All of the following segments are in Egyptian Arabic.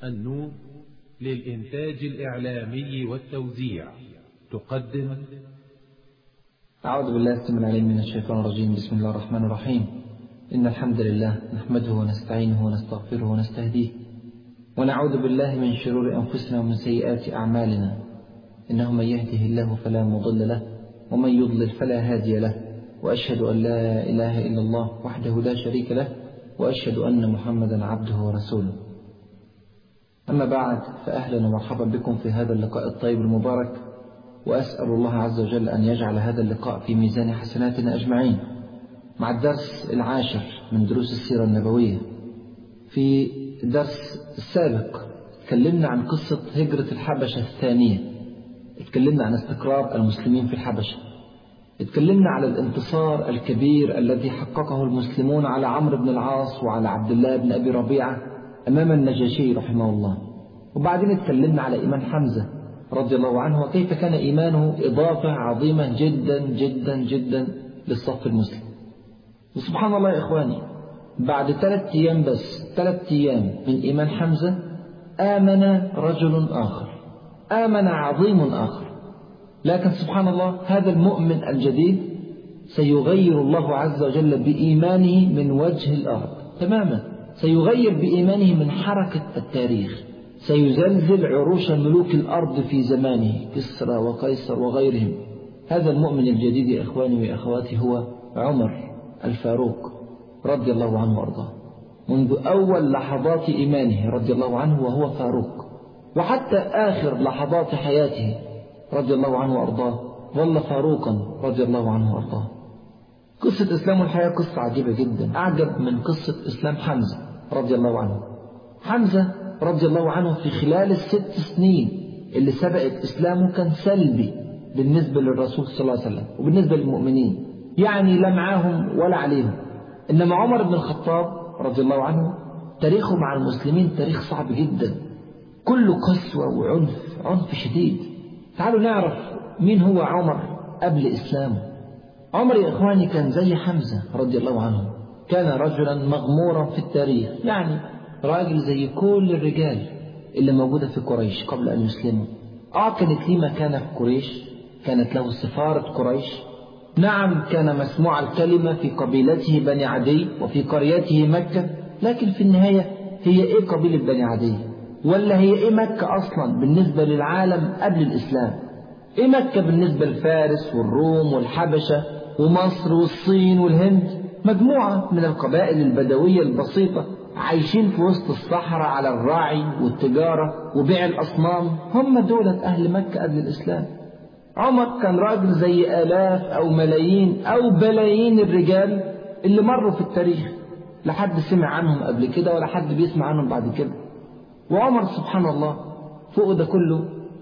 النور للإنتاج الإعلامي والتوزيع تقدم أعوذ بالله السميع العليم من الشيطان الرجيم بسم الله الرحمن الرحيم إن الحمد لله نحمده ونستعينه ونستغفره ونستهديه ونعوذ بالله من شرور أنفسنا ومن سيئات أعمالنا إنه من يهده الله فلا مضل له ومن يضلل فلا هادي له وأشهد أن لا إله إلا الله وحده لا شريك له وأشهد أن محمدا عبده ورسوله أما بعد فأهلا ومرحبا بكم في هذا اللقاء الطيب المبارك وأسأل الله عز وجل أن يجعل هذا اللقاء في ميزان حسناتنا أجمعين مع الدرس العاشر من دروس السيرة النبوية في الدرس السابق تكلمنا عن قصة هجرة الحبشة الثانية اتكلمنا عن استقرار المسلمين في الحبشة اتكلمنا على الانتصار الكبير الذي حققه المسلمون على عمرو بن العاص وعلى عبد الله بن أبي ربيعة أمام النجاشي رحمه الله وبعدين اتكلمنا على إيمان حمزة رضي الله عنه وكيف كان إيمانه إضافة عظيمة جدا جدا جدا للصف المسلم وسبحان الله يا إخواني بعد ثلاث أيام بس ثلاث أيام من إيمان حمزة آمن رجل آخر آمن عظيم آخر لكن سبحان الله هذا المؤمن الجديد سيغير الله عز وجل بإيمانه من وجه الأرض تماما سيغير بإيمانه من حركة التاريخ سيزلزل عروش ملوك الأرض في زمانه كسرى وقيصر وغيرهم هذا المؤمن الجديد يا إخواني وأخواتي هو عمر الفاروق رضي الله عنه وأرضاه منذ أول لحظات إيمانه رضي الله عنه وهو فاروق وحتى آخر لحظات حياته رضي الله عنه وأرضاه ظل فاروقا رضي الله عنه وأرضاه قصة إسلام الحياة قصة عجيبة جدا أعجب من قصة إسلام حمزة رضي الله عنه حمزة رضي الله عنه في خلال الست سنين اللي سبقت إسلامه كان سلبي بالنسبة للرسول صلى الله عليه وسلم وبالنسبة للمؤمنين يعني لا معاهم ولا عليهم إنما عمر بن الخطاب رضي الله عنه تاريخه مع المسلمين تاريخ صعب جدا كله قسوة وعنف عنف شديد تعالوا نعرف مين هو عمر قبل إسلامه عمر يا إخواني كان زي حمزة رضي الله عنه كان رجلا مغمورا في التاريخ يعني راجل زي كل الرجال اللي موجودة في قريش قبل أن يسلموا آه كانت ليه مكانة في قريش كانت له سفارة قريش نعم كان مسموع الكلمة في قبيلته بني عدي وفي قريته مكة لكن في النهاية هي إيه قبيلة بني عدي ولا هي إيه مكة أصلا بالنسبة للعالم قبل الإسلام إيه مكة بالنسبة لفارس والروم والحبشة ومصر والصين والهند مجموعة من القبائل البدوية البسيطة عايشين في وسط الصحراء على الراعي والتجارة وبيع الأصنام هم دولة أهل مكة قبل الإسلام عمر كان راجل زي آلاف أو ملايين أو بلايين الرجال اللي مروا في التاريخ لا حد سمع عنهم قبل كده ولا حد بيسمع عنهم بعد كده وعمر سبحان الله فوق ده كله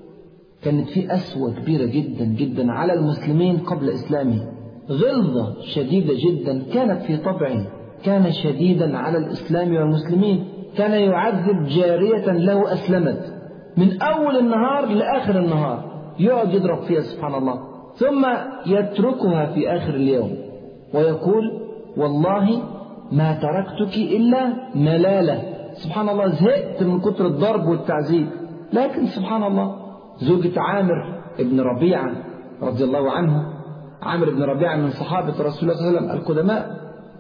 كانت في قسوة كبيرة جدا جدا على المسلمين قبل إسلامه غلظة شديدة جدا كانت في طبعه كان شديدا على الإسلام والمسلمين كان يعذب جارية له أسلمت من أول النهار لآخر النهار يقعد يضرب فيها سبحان الله ثم يتركها في آخر اليوم ويقول والله ما تركتك إلا ملالة سبحان الله زهقت من كتر الضرب والتعذيب لكن سبحان الله زوجة عامر ابن ربيعة رضي الله عنه عامر بن ربيعة من صحابة رسول الله صلى الله عليه وسلم القدماء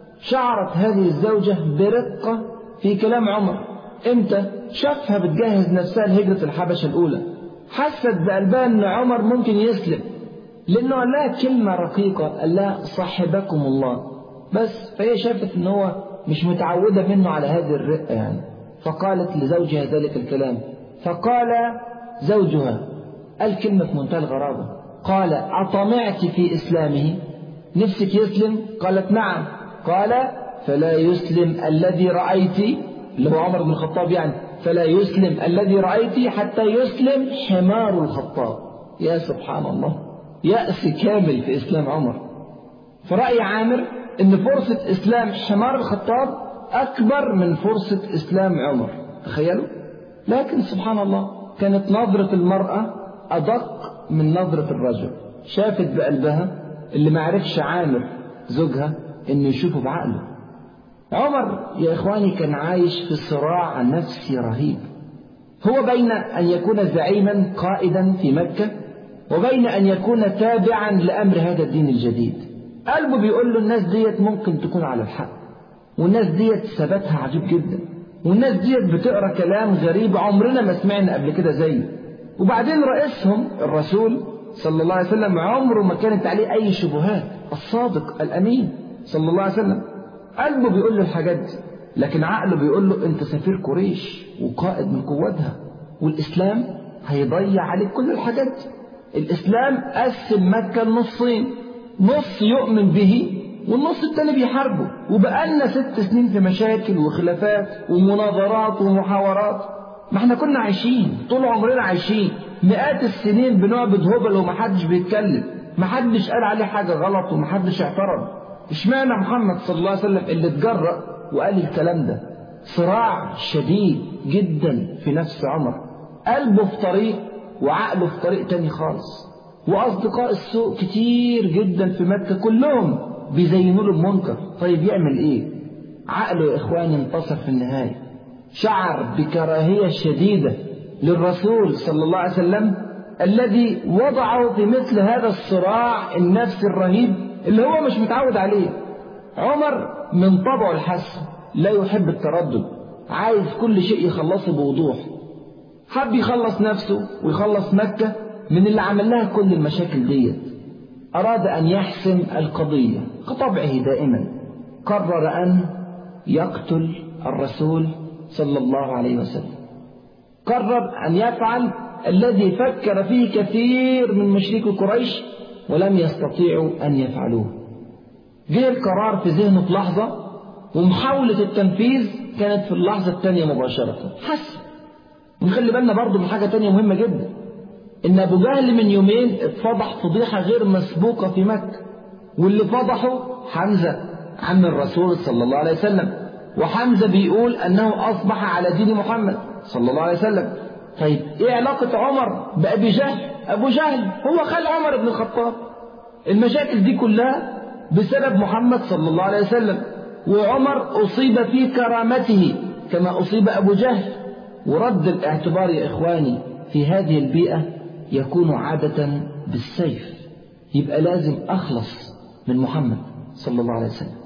شعرت هذه الزوجة برقة في كلام عمر امتى شافها بتجهز نفسها لهجرة الحبشة الأولى حست بقلبها ان عمر ممكن يسلم لانه قال لها كلمة رقيقة قال لها صاحبكم الله بس فهي شافت ان هو مش متعودة منه على هذه الرقة يعني فقالت لزوجها ذلك الكلام فقال زوجها قال كلمة في منتهى الغرابة قال أطمعت في إسلامه نفسك يسلم قالت نعم قال فلا يسلم الذي رأيت اللي هو عمر بن الخطاب يعني فلا يسلم الذي رأيت حتى يسلم حمار الخطاب يا سبحان الله يأس كامل في إسلام عمر فرأي عامر أن فرصة إسلام حمار الخطاب أكبر من فرصة إسلام عمر تخيلوا لكن سبحان الله كانت نظرة المرأة أدق من نظرة الرجل شافت بقلبها اللي ما عرفش عامر زوجها انه يشوفه بعقله عمر يا اخواني كان عايش في صراع نفسي رهيب هو بين أن يكون زعيما قائدا في مكة وبين أن يكون تابعا لأمر هذا الدين الجديد قلبه بيقول له الناس ديت ممكن تكون على الحق والناس ديت ثباتها عجيب جدا والناس ديت بتقرا كلام غريب عمرنا ما سمعنا قبل كده زيه وبعدين رئيسهم الرسول صلى الله عليه وسلم عمره ما كانت عليه أي شبهات الصادق الأمين صلى الله عليه وسلم قلبه بيقول له الحاجات دي لكن عقله بيقول له أنت سفير قريش وقائد من قوتها والإسلام هيضيع عليك كل الحاجات دي الإسلام قسم مكة لنصين نص يؤمن به والنص التاني بيحاربه وبقالنا ست سنين في مشاكل وخلافات ومناظرات ومحاورات ما احنا كنا عايشين طول عمرنا عايشين مئات السنين بنعبد هبل ومحدش بيتكلم محدش قال عليه حاجة غلط ومحدش اعترض اشمعنى محمد صلى الله عليه وسلم اللي اتجرأ وقال الكلام ده صراع شديد جدا في نفس عمر قلبه في طريق وعقله في طريق تاني خالص وأصدقاء السوء كتير جدا في مكة كلهم بيزينوا له المنكر طيب يعمل ايه عقله يا اخواني انتصر في النهاية شعر بكراهية شديدة للرسول صلى الله عليه وسلم الذي وضعه في مثل هذا الصراع النفسي الرهيب اللي هو مش متعود عليه عمر من طبعه الحسن لا يحب التردد عايز كل شيء يخلصه بوضوح حب يخلص نفسه ويخلص مكة من اللي عمل لها كل المشاكل ديت أراد أن يحسم القضية كطبعه دائما قرر أن يقتل الرسول صلى الله عليه وسلم قرر أن يفعل الذي فكر فيه كثير من مشركي قريش ولم يستطيعوا أن يفعلوه جه القرار في ذهنه في لحظة ومحاولة التنفيذ كانت في اللحظة الثانية مباشرة حس ونخلي بالنا برضه من حاجة تانية مهمة جدا إن أبو جهل من يومين اتفضح فضيحة غير مسبوقة في مكة واللي فضحه حمزة عم الرسول صلى الله عليه وسلم وحمزة بيقول أنه أصبح على دين محمد صلى الله عليه وسلم طيب إيه علاقة عمر بأبي جهل أبو جهل هو خال عمر بن الخطاب المشاكل دي كلها بسبب محمد صلى الله عليه وسلم وعمر أصيب في كرامته كما أصيب أبو جهل ورد الاعتبار يا إخواني في هذه البيئة يكون عادة بالسيف يبقى لازم أخلص من محمد صلى الله عليه وسلم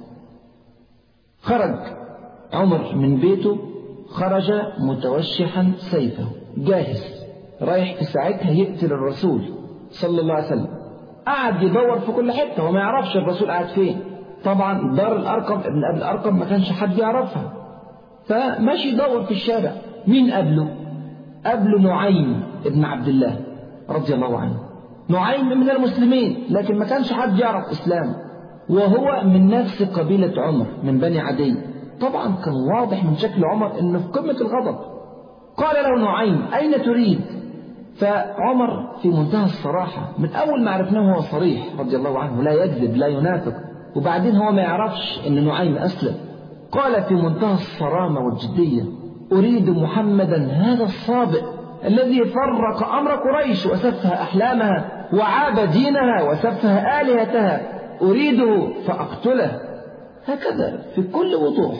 خرج عمر من بيته خرج متوشحا سيفه جاهز رايح في ساعتها يقتل الرسول صلى الله عليه وسلم قعد يدور في كل حته وما يعرفش الرسول قاعد فين طبعا دار الارقم ابن ابي الارقم ما كانش حد يعرفها فماشي يدور في الشارع مين قبله قبله نعيم ابن عبد الله رضي الله عنه نعيم من المسلمين لكن ما كانش حد يعرف اسلام وهو من نفس قبيلة عمر من بني عدي طبعا كان واضح من شكل عمر انه في قمة الغضب قال له نعيم اين تريد فعمر في منتهى الصراحة من أول ما عرفناه هو صريح رضي الله عنه لا يكذب لا ينافق وبعدين هو ما يعرفش أن نعيم أسلم قال في منتهى الصرامة والجدية أريد محمدا هذا الصابئ الذي فرق أمر قريش وسفه أحلامها وعاب دينها وسفه آلهتها أريده فأقتله هكذا في كل وضوح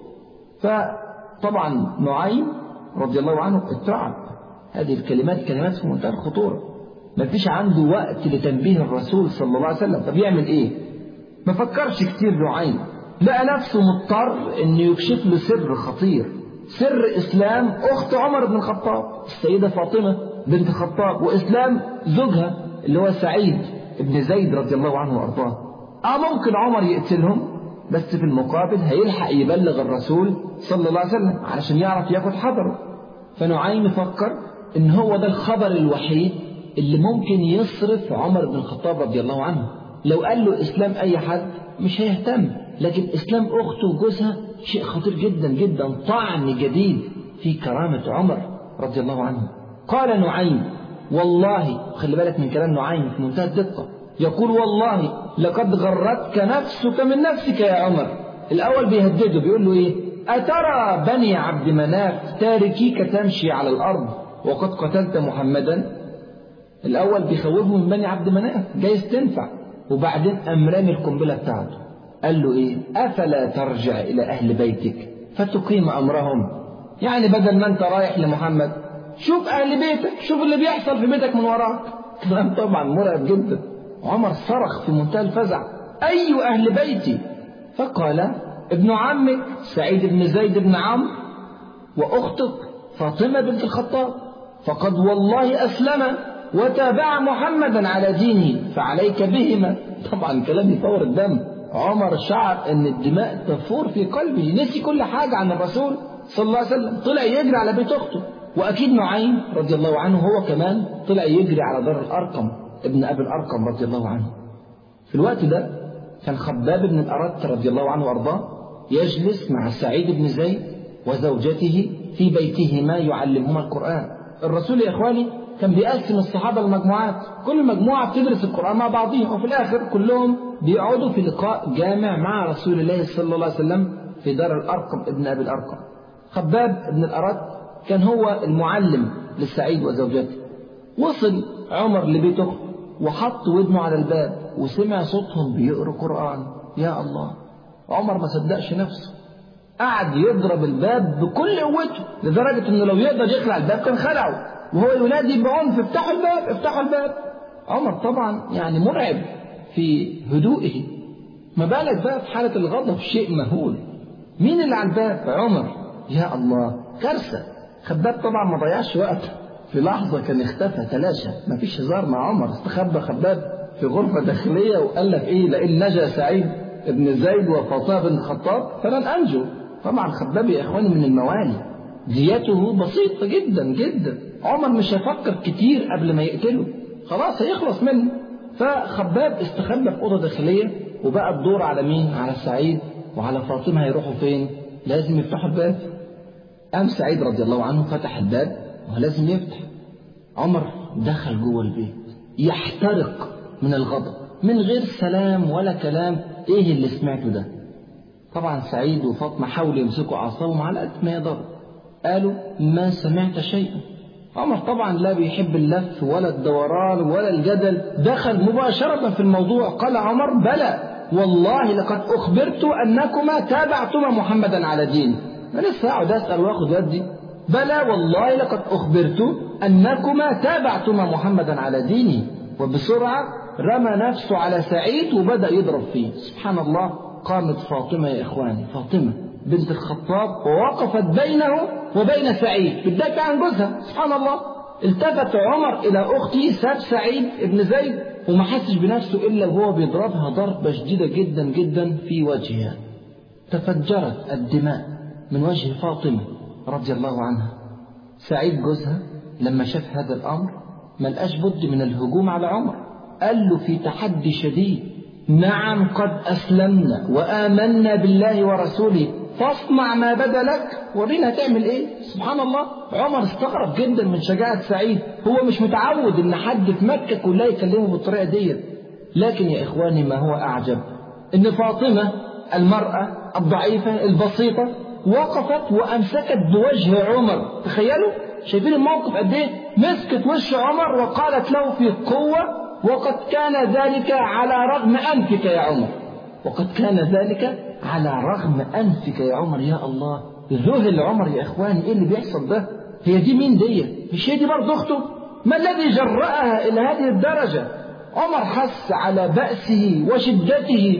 فطبعا نعيم رضي الله عنه اترعب هذه الكلمات كلمات في منتهى الخطورة ما فيش عنده وقت لتنبيه الرسول صلى الله عليه وسلم طب يعمل ايه ما فكرش كتير نعيم لقى نفسه مضطر انه يكشف له سر خطير سر اسلام اخت عمر بن الخطاب السيدة فاطمة بنت الخطاب واسلام زوجها اللي هو سعيد ابن زيد رضي الله عنه وارضاه اه ممكن عمر يقتلهم بس في المقابل هيلحق يبلغ الرسول صلى الله عليه وسلم علشان يعرف ياخد حذره فنعيم فكر ان هو ده الخبر الوحيد اللي ممكن يصرف عمر بن الخطاب رضي الله عنه لو قال له اسلام اي حد مش هيهتم لكن اسلام اخته وجوزها شيء خطير جدا جدا طعن جديد في كرامة عمر رضي الله عنه قال نعيم والله خلي بالك من كلام نعيم في منتهى الدقة يقول والله لقد غرتك نفسك من نفسك يا عمر الأول بيهدده بيقول له إيه أترى بني عبد مناف تاركيك تمشي على الأرض وقد قتلت محمدا الأول بيخوفه من بني عبد مناف جايز تنفع وبعدين قام رامي القنبلة بتاعته قال له إيه أفلا ترجع إلى أهل بيتك فتقيم أمرهم يعني بدل ما أنت رايح لمحمد شوف أهل بيتك شوف اللي بيحصل في بيتك من وراك كلام طبعا مرعب جدا عمر صرخ في منتهى الفزع أي أهل بيتي فقال ابن عمك سعيد بن زيد بن عمرو وأختك فاطمة بنت الخطاب فقد والله أسلم وتابع محمدا على دينه فعليك بهما طبعا كلام يفور الدم عمر شعر ان الدماء تفور في قلبه نسي كل حاجة عن الرسول صلى الله عليه وسلم طلع يجري على بيت أخته وأكيد نعيم رضي الله عنه هو كمان طلع يجري على دار الأرقم ابن أبي الأرقم رضي الله عنه في الوقت ده كان خباب بن الأرت رضي الله عنه وأرضاه يجلس مع سعيد بن زيد وزوجته في بيتهما يعلمهما القرآن الرسول يا إخواني كان بيقسم الصحابة لمجموعات كل مجموعة بتدرس القرآن مع بعضهم وفي الآخر كلهم بيقعدوا في لقاء جامع مع رسول الله صلى الله عليه وسلم في دار الأرقم ابن أبي الأرقم خباب بن الأرت كان هو المعلم للسعيد وزوجته وصل عمر لبيت أخته وحط ودنه على الباب وسمع صوتهم بيقروا قرآن يا الله عمر ما صدقش نفسه قعد يضرب الباب بكل قوته لدرجة انه لو يقدر يخلع الباب كان خلعه وهو ينادي بعنف افتحوا الباب افتحوا الباب عمر طبعا يعني مرعب في هدوئه ما بالك بقى في حالة الغضب شيء مهول مين اللي على الباب عمر يا الله كارثة خباب طبعا ما ضيعش وقت في لحظة كان اختفى تلاشى ما فيش هزار مع عمر استخبى خباب في غرفة داخلية وقال لك ايه لئن نجا سعيد ابن زيد وفاطمة بن الخطاب فلن أنجو طبعا خباب يا إخواني من الموالي ديته بسيطة جدا جدا عمر مش هيفكر كتير قبل ما يقتله خلاص هيخلص منه فخباب استخبى في أوضة داخلية وبقى الدور على مين؟ على سعيد وعلى فاطمة هيروحوا فين؟ لازم يفتحوا الباب قام سعيد رضي الله عنه فتح الباب ولازم يفتح عمر دخل جوه البيت يحترق من الغضب من غير سلام ولا كلام ايه اللي سمعته ده طبعا سعيد وفاطمة حاولوا يمسكوا أعصابهم على قد ما يقدروا قالوا ما سمعت شيئا عمر طبعا لا بيحب اللف ولا الدوران ولا الجدل دخل مباشرة في الموضوع قال عمر بلى والله لقد أخبرت أنكما تابعتما محمدا على دين أنا لسه أقعد أسأل وآخد ودي بلى والله لقد أخبرت أنكما تابعتما محمدا على ديني وبسرعة رمى نفسه على سعيد وبدأ يضرب فيه سبحان الله قامت فاطمة يا إخواني فاطمة بنت الخطاب ووقفت بينه وبين سعيد بتدافع عن جوزها سبحان الله التفت عمر إلى أختي ساب سعيد ابن زيد وما حسش بنفسه إلا وهو بيضربها ضربة شديدة جدا جدا في وجهها تفجرت الدماء من وجه فاطمة رضي الله عنها سعيد جوزها لما شاف هذا الأمر ملقاش بد من الهجوم على عمر قال له في تحدي شديد نعم قد أسلمنا وآمنا بالله ورسوله فاصنع ما بدا لك ورينا هتعمل ايه سبحان الله عمر استغرب جدا من شجاعة سعيد هو مش متعود ان حد في مكة كلها يكلمه بالطريقة دي لكن يا اخواني ما هو اعجب ان فاطمة المرأة الضعيفة البسيطة وقفت وامسكت بوجه عمر تخيلوا شايفين الموقف قد ايه مسكت وش عمر وقالت له في قوة وقد كان ذلك على رغم انفك يا عمر وقد كان ذلك على رغم أنفك يا عمر يا الله ذهل عمر يا إخواني إيه اللي بيحصل ده هي دي مين دي مش هي دي برضه أخته ما الذي جرأها إلى هذه الدرجة عمر حس على بأسه وشدته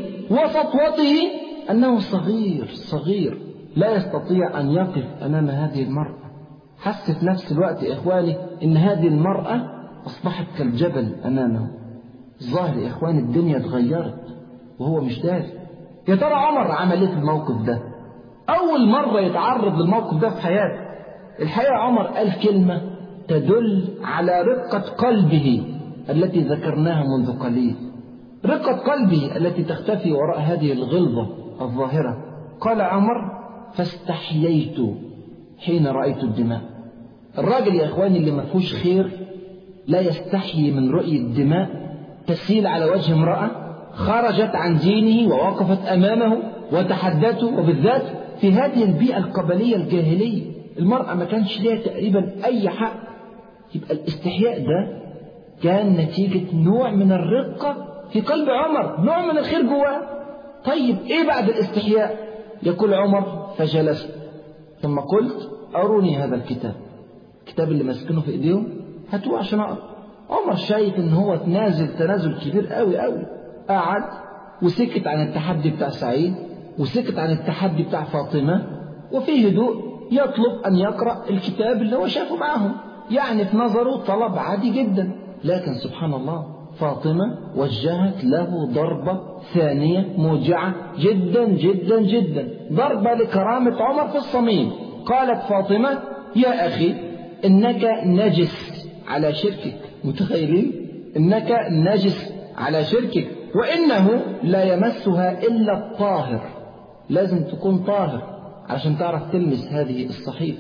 وسطوته أنه صغير صغير لا يستطيع أن يقف أمام هذه المرأة حس في نفس الوقت يا إخواني إن هذه المرأة أصبحت كالجبل أمامه الظاهر يا إخواني الدنيا اتغيرت وهو مش داري يا ترى عمر عمل ايه في الموقف ده اول مره يتعرض للموقف ده في حياته الحقيقه عمر قال كلمه تدل على رقه قلبه التي ذكرناها منذ قليل رقه قلبه التي تختفي وراء هذه الغلظه الظاهره قال عمر فاستحييت حين رايت الدماء الراجل يا اخواني اللي ما فيهوش خير لا يستحيي من رؤيه الدماء تسيل على وجه امراه خرجت عن دينه ووقفت أمامه وتحدته وبالذات في هذه البيئة القبلية الجاهلية المرأة ما كانش ليها تقريبا أي حق يبقى الاستحياء ده كان نتيجة نوع من الرقة في قلب عمر نوع من الخير جواه طيب ايه بعد الاستحياء يقول عمر فجلست ثم قلت أروني هذا الكتاب الكتاب اللي ماسكينه في ايديهم هاتوه عشان اقرا عمر شايف ان هو تنازل تنازل كبير قوي قوي قعد وسكت عن التحدي بتاع سعيد وسكت عن التحدي بتاع فاطمه وفي هدوء يطلب ان يقرا الكتاب اللي هو شافه معاهم يعني في نظره طلب عادي جدا لكن سبحان الله فاطمة وجهت له ضربة ثانية موجعة جدا جدا جدا ضربة لكرامة عمر في الصميم قالت فاطمة يا أخي إنك نجس على شركك متخيلين إنك نجس على شركك وإنه لا يمسها إلا الطاهر لازم تكون طاهر عشان تعرف تلمس هذه الصحيفة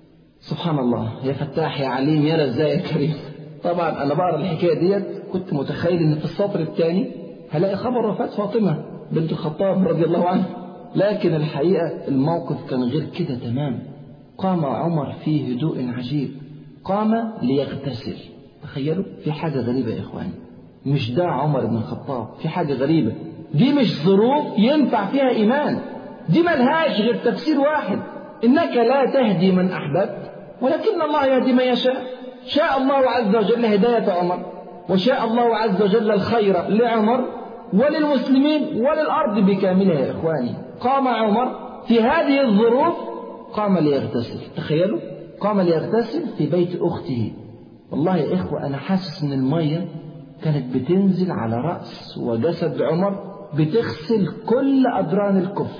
سبحان الله يا فتاح يا عليم يا رزاق يا كريم طبعا أنا بقرا الحكاية ديت كنت متخيل إن في السطر الثاني هلاقي خبر وفاة فاطمة بنت الخطاب رضي الله عنها لكن الحقيقة الموقف كان غير كده تمام قام عمر في هدوء عجيب قام ليغتسل تخيلوا في حاجة غريبة يا إخواني مش ده عمر بن الخطاب في حاجة غريبة دي مش ظروف ينفع فيها إيمان دي ملهاش غير تفسير واحد إنك لا تهدي من أحببت ولكن الله يهدي من يشاء شاء الله عز وجل هداية عمر وشاء الله عز وجل الخير لعمر وللمسلمين وللأرض بكاملها يا إخواني قام عمر في هذه الظروف قام ليغتسل تخيلوا قام ليغتسل في بيت أخته والله يا إخوة أنا حاسس إن المية كانت بتنزل على رأس وجسد عمر بتغسل كل أدران الكفر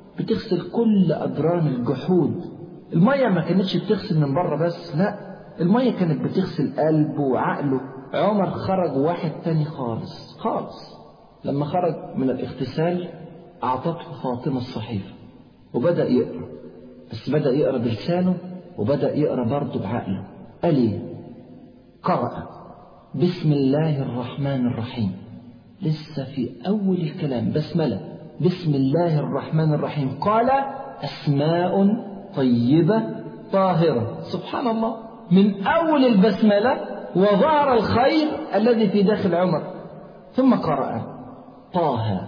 بتغسل كل أدران الجحود المية ما كانتش بتغسل من بره بس لا المية كانت بتغسل قلبه وعقله عمر خرج واحد تاني خالص خالص لما خرج من الاغتسال أعطته فاطمة الصحيفة وبدأ يقرأ بس بدأ يقرأ بلسانه وبدأ يقرأ برضه بعقله قال إيه؟ قرأ بسم الله الرحمن الرحيم لسه في أول الكلام بسملة بسم الله الرحمن الرحيم قال أسماء طيبة طاهرة سبحان الله من أول البسملة وظهر الخير الذي في داخل عمر ثم قرأ طه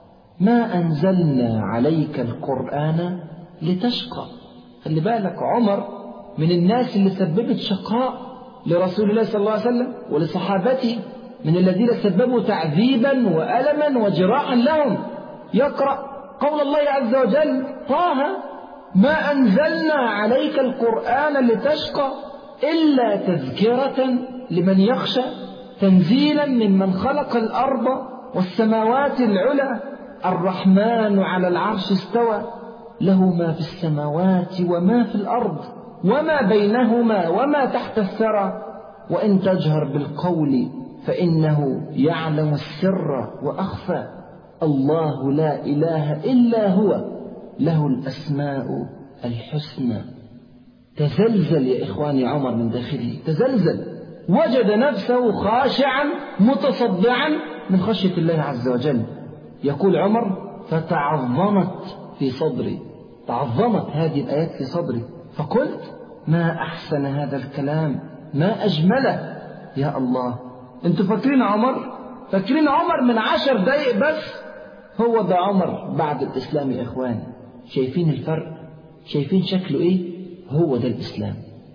ما أنزلنا عليك القرآن لتشقى خلي بالك عمر من الناس اللي سببت شقاء لرسول الله صلى الله عليه وسلم ولصحابته من الذين سببوا تعذيبا وألما وجراحا لهم يقرأ قول الله عز وجل طه ما أنزلنا عليك القرآن لتشقى إلا تذكرة لمن يخشى تنزيلا ممن خلق الأرض والسماوات العلى الرحمن على العرش استوى له ما في السماوات وما في الأرض وما بينهما وما تحت الثرى وإن تجهر بالقول فإنه يعلم السر وأخفى الله لا إله إلا هو له الأسماء الحسنى تزلزل يا إخواني عمر من داخله تزلزل وجد نفسه خاشعا متصدعا من خشية الله عز وجل يقول عمر فتعظمت في صدري تعظمت هذه الآيات في صدري فقلت ما أحسن هذا الكلام ما أجمله يا الله أنتوا فاكرين عمر فاكرين عمر من عشر دقايق بس هو ده عمر بعد الإسلام يا إخواني شايفين الفرق شايفين شكله إيه هو ده الإسلام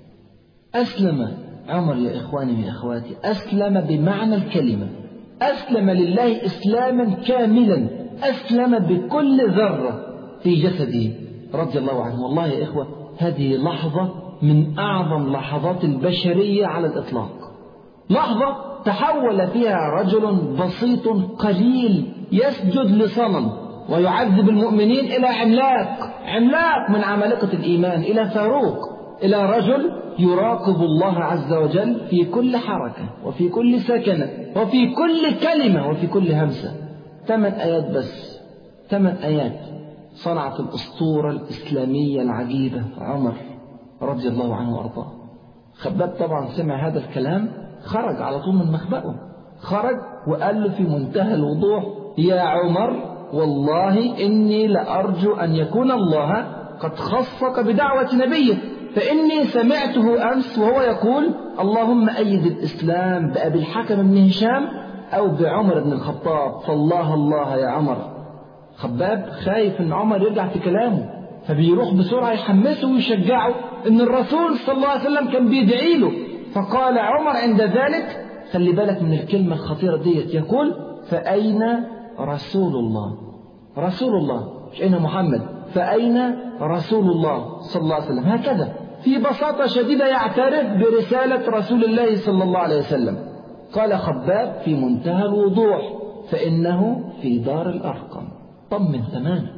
أسلم عمر يا إخواني يا أخواتي أسلم بمعنى الكلمة أسلم لله إسلاما كاملا أسلم بكل ذرة في جسده رضي الله عنه والله يا إخوة هذه لحظة من أعظم لحظات البشرية على الإطلاق لحظة تحول فيها رجل بسيط قليل يسجد لصنم ويعذب المؤمنين إلى عملاق عملاق من عمالقة الإيمان إلى فاروق إلى رجل يراقب الله عز وجل في كل حركة وفي كل سكنة وفي كل كلمة وفي كل همسة ثمان آيات بس ثمان آيات صنعت الأسطورة الإسلامية العجيبة عمر رضي الله عنه وأرضاه خباب طبعا سمع هذا الكلام خرج على طول من مخبأه خرج وقال له في منتهى الوضوح يا عمر والله إني لأرجو أن يكون الله قد خصك بدعوة نبيه فإني سمعته أمس وهو يقول اللهم أيد الإسلام بأبي الحكم بن هشام أو بعمر بن الخطاب فالله الله يا عمر خباب خايف إن عمر يرجع في كلامه فبيروح بسرعة يحمسه ويشجعه إن الرسول صلى الله عليه وسلم كان بيدعي له فقال عمر عند ذلك خلي بالك من الكلمة الخطيرة ديت يقول فأين رسول الله رسول الله مش أين محمد فأين رسول الله صلى الله عليه وسلم هكذا في بساطة شديدة يعترف برسالة رسول الله صلى الله عليه وسلم قال خباب في منتهى الوضوح فإنه في دار الأرقم طمن تماما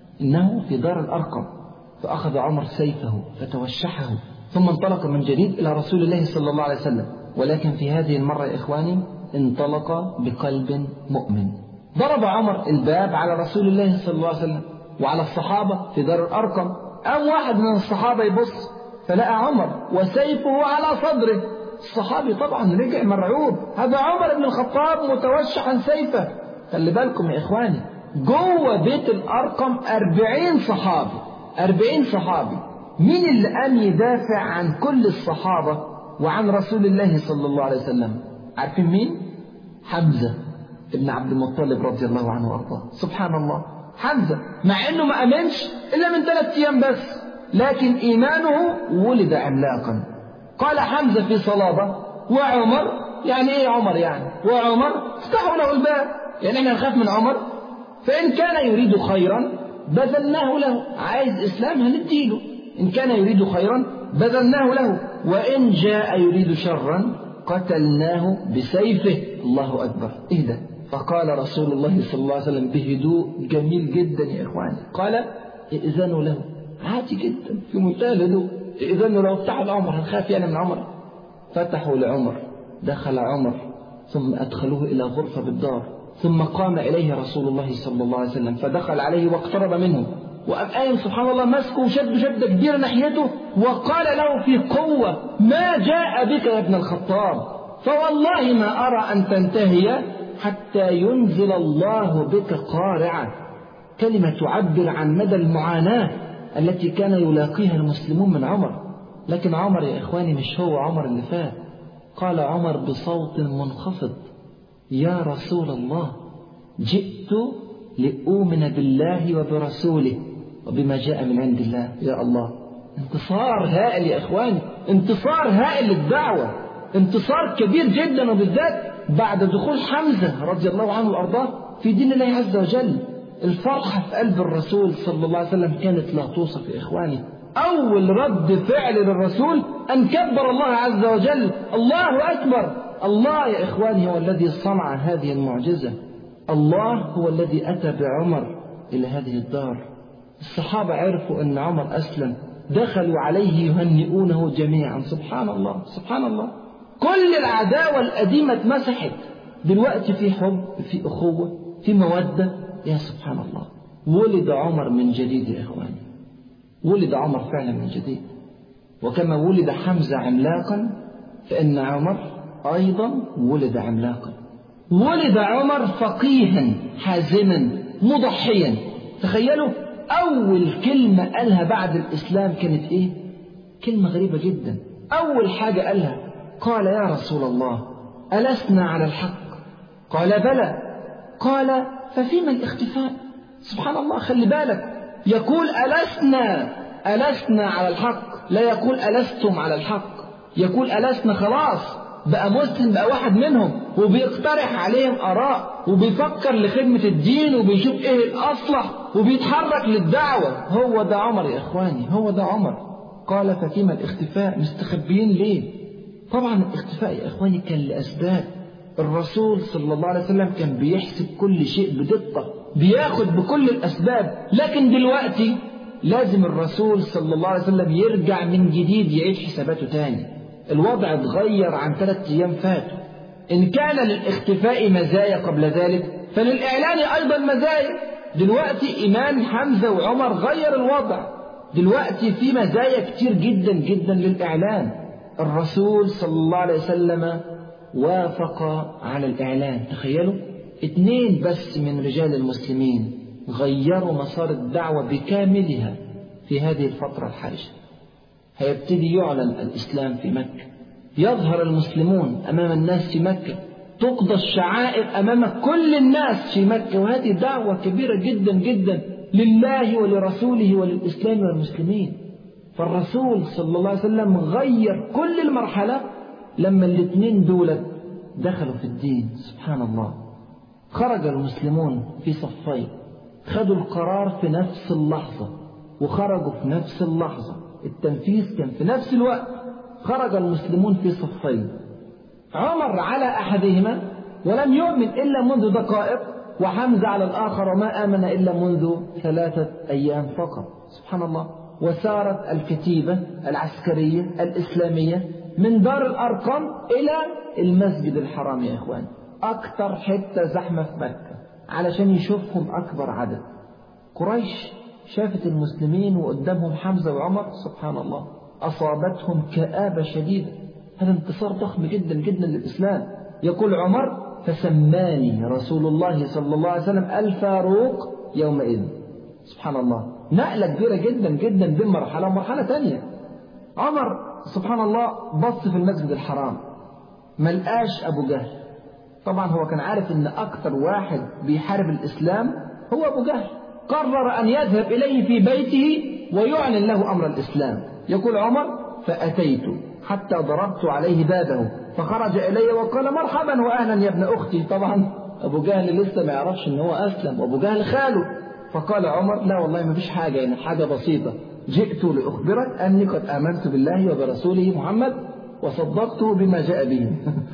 إنه في دار الأرقم فأخذ عمر سيفه فتوشحه ثم انطلق من جديد إلى رسول الله صلى الله عليه وسلم ولكن في هذه المرة يا إخواني انطلق بقلب مؤمن ضرب عمر الباب على رسول الله صلى الله عليه وسلم وعلى الصحابة في دار الأرقم قام واحد من الصحابة يبص فلقى عمر وسيفه على صدره الصحابي طبعا رجع مرعوب هذا عمر بن الخطاب متوشحا سيفه خلي بالكم يا إخواني جوه بيت الأرقم أربعين صحابي أربعين صحابي مين اللي قام يدافع عن كل الصحابة وعن رسول الله صلى الله عليه وسلم عارفين مين حمزة ابن عبد المطلب رضي الله عنه وارضاه سبحان الله حمزة مع انه ما امنش الا من ثلاث ايام بس لكن ايمانه ولد عملاقا قال حمزة في صلابة وعمر يعني ايه عمر يعني وعمر افتحوا له الباب يعني احنا نخاف من عمر فان كان يريد خيرا بذلناه له عايز اسلام هنديله ان كان يريد خيرا بذلناه له وان جاء يريد شرا قتلناه بسيفه الله اكبر ايه ده فقال رسول الله صلى الله عليه وسلم بهدوء جميل جدا يا إخواني قال ائذنوا له عادي جدا في منتهى الهدوء ائذنوا له افتحوا لعمر هنخاف يعني من عمر فتحوا لعمر دخل عمر ثم أدخلوه إلى غرفة بالدار ثم قام إليه رسول الله صلى الله عليه وسلم فدخل عليه واقترب منه وقام قايم سبحان الله مسكه وشد شدة كبيرة ناحيته وقال له في قوة ما جاء بك يا ابن الخطاب فوالله ما أرى أن تنتهي حتى ينزل الله بك قارعة كلمة تعبر عن مدى المعاناة التي كان يلاقيها المسلمون من عمر لكن عمر يا إخواني مش هو عمر اللي فات قال عمر بصوت منخفض يا رسول الله جئت لأؤمن بالله وبرسوله وبما جاء من عند الله يا الله انتصار هائل يا إخواني انتصار هائل للدعوة انتصار كبير جدا وبالذات بعد دخول حمزة رضي الله عنه وأرضاه في دين الله عز وجل الفرحة في قلب الرسول صلى الله عليه وسلم كانت لا توصف يا إخواني أول رد فعل للرسول أن كبر الله عز وجل الله أكبر الله يا إخواني هو الذي صنع هذه المعجزة الله هو الذي أتى بعمر إلى هذه الدار الصحابة عرفوا أن عمر أسلم دخلوا عليه يهنئونه جميعا سبحان الله سبحان الله كل العداوة القديمة اتمسحت دلوقتي في حب في أخوة في مودة يا سبحان الله ولد عمر من جديد يا إخواني ولد عمر فعلا من جديد وكما ولد حمزة عملاقا فإن عمر أيضا ولد عملاقا ولد عمر فقيها حازما مضحيا تخيلوا أول كلمة قالها بعد الإسلام كانت إيه كلمة غريبة جدا أول حاجة قالها قال يا رسول الله ألسنا على الحق قال بلى قال ففيما الاختفاء سبحان الله خلي بالك يقول ألسنا ألسنا على الحق لا يقول ألستم على الحق يقول ألسنا خلاص بقى مسلم بقى واحد منهم وبيقترح عليهم آراء وبيفكر لخدمة الدين وبيشوف إيه الأصلح وبيتحرك للدعوة هو ده عمر يا إخواني هو ده عمر قال ففيما الاختفاء مستخبيين ليه طبعا الاختفاء يا إخواني كان لأسباب الرسول صلى الله عليه وسلم كان بيحسب كل شيء بدقة بياخد بكل الأسباب لكن دلوقتي لازم الرسول صلى الله عليه وسلم يرجع من جديد يعيد حساباته تاني الوضع اتغير عن ثلاثة أيام فاتوا إن كان للاختفاء مزايا قبل ذلك فللإعلان أيضا مزايا دلوقتي إيمان حمزة وعمر غير الوضع دلوقتي في مزايا كتير جدا جدا للإعلان الرسول صلى الله عليه وسلم وافق على الإعلان تخيلوا اتنين بس من رجال المسلمين غيروا مسار الدعوة بكاملها في هذه الفترة الحرجة هيبتدي يعلن الإسلام في مكة يظهر المسلمون أمام الناس في مكة تقضى الشعائر أمام كل الناس في مكة وهذه دعوة كبيرة جدا جدا لله ولرسوله وللإسلام والمسلمين فالرسول صلى الله عليه وسلم غير كل المرحلة لما الاثنين دولت دخلوا في الدين سبحان الله خرج المسلمون في صفين خدوا القرار في نفس اللحظة وخرجوا في نفس اللحظة التنفيذ كان في نفس الوقت خرج المسلمون في صفين عمر على أحدهما ولم يؤمن إلا منذ دقائق وحمزة على الآخر وما آمن إلا منذ ثلاثة أيام فقط سبحان الله وسارت الكتيبة العسكرية الإسلامية من دار الأرقم إلى المسجد الحرام يا إخوان أكثر حتة زحمة في مكة علشان يشوفهم أكبر عدد قريش شافت المسلمين وقدامهم حمزة وعمر سبحان الله أصابتهم كآبة شديدة هذا انتصار ضخم جدا جدا للإسلام يقول عمر فسماني رسول الله صلى الله عليه وسلم الفاروق يومئذ سبحان الله نقلة كبيرة جدا جدا بين مرحلة ومرحلة ثانية عمر سبحان الله بص في المسجد الحرام ملقاش أبو جهل طبعا هو كان عارف ان اكتر واحد بيحارب الاسلام هو ابو جهل قرر ان يذهب اليه في بيته ويعلن له امر الاسلام يقول عمر فاتيت حتى ضربت عليه بابه فخرج الي وقال مرحبا واهلا يا ابن اختي طبعا ابو جهل لسه ما يعرفش ان هو اسلم وابو جهل خاله فقال عمر لا والله ما فيش حاجه يعني حاجه بسيطه جئت لاخبرك اني قد امنت بالله وبرسوله محمد وصدقته بما جاء به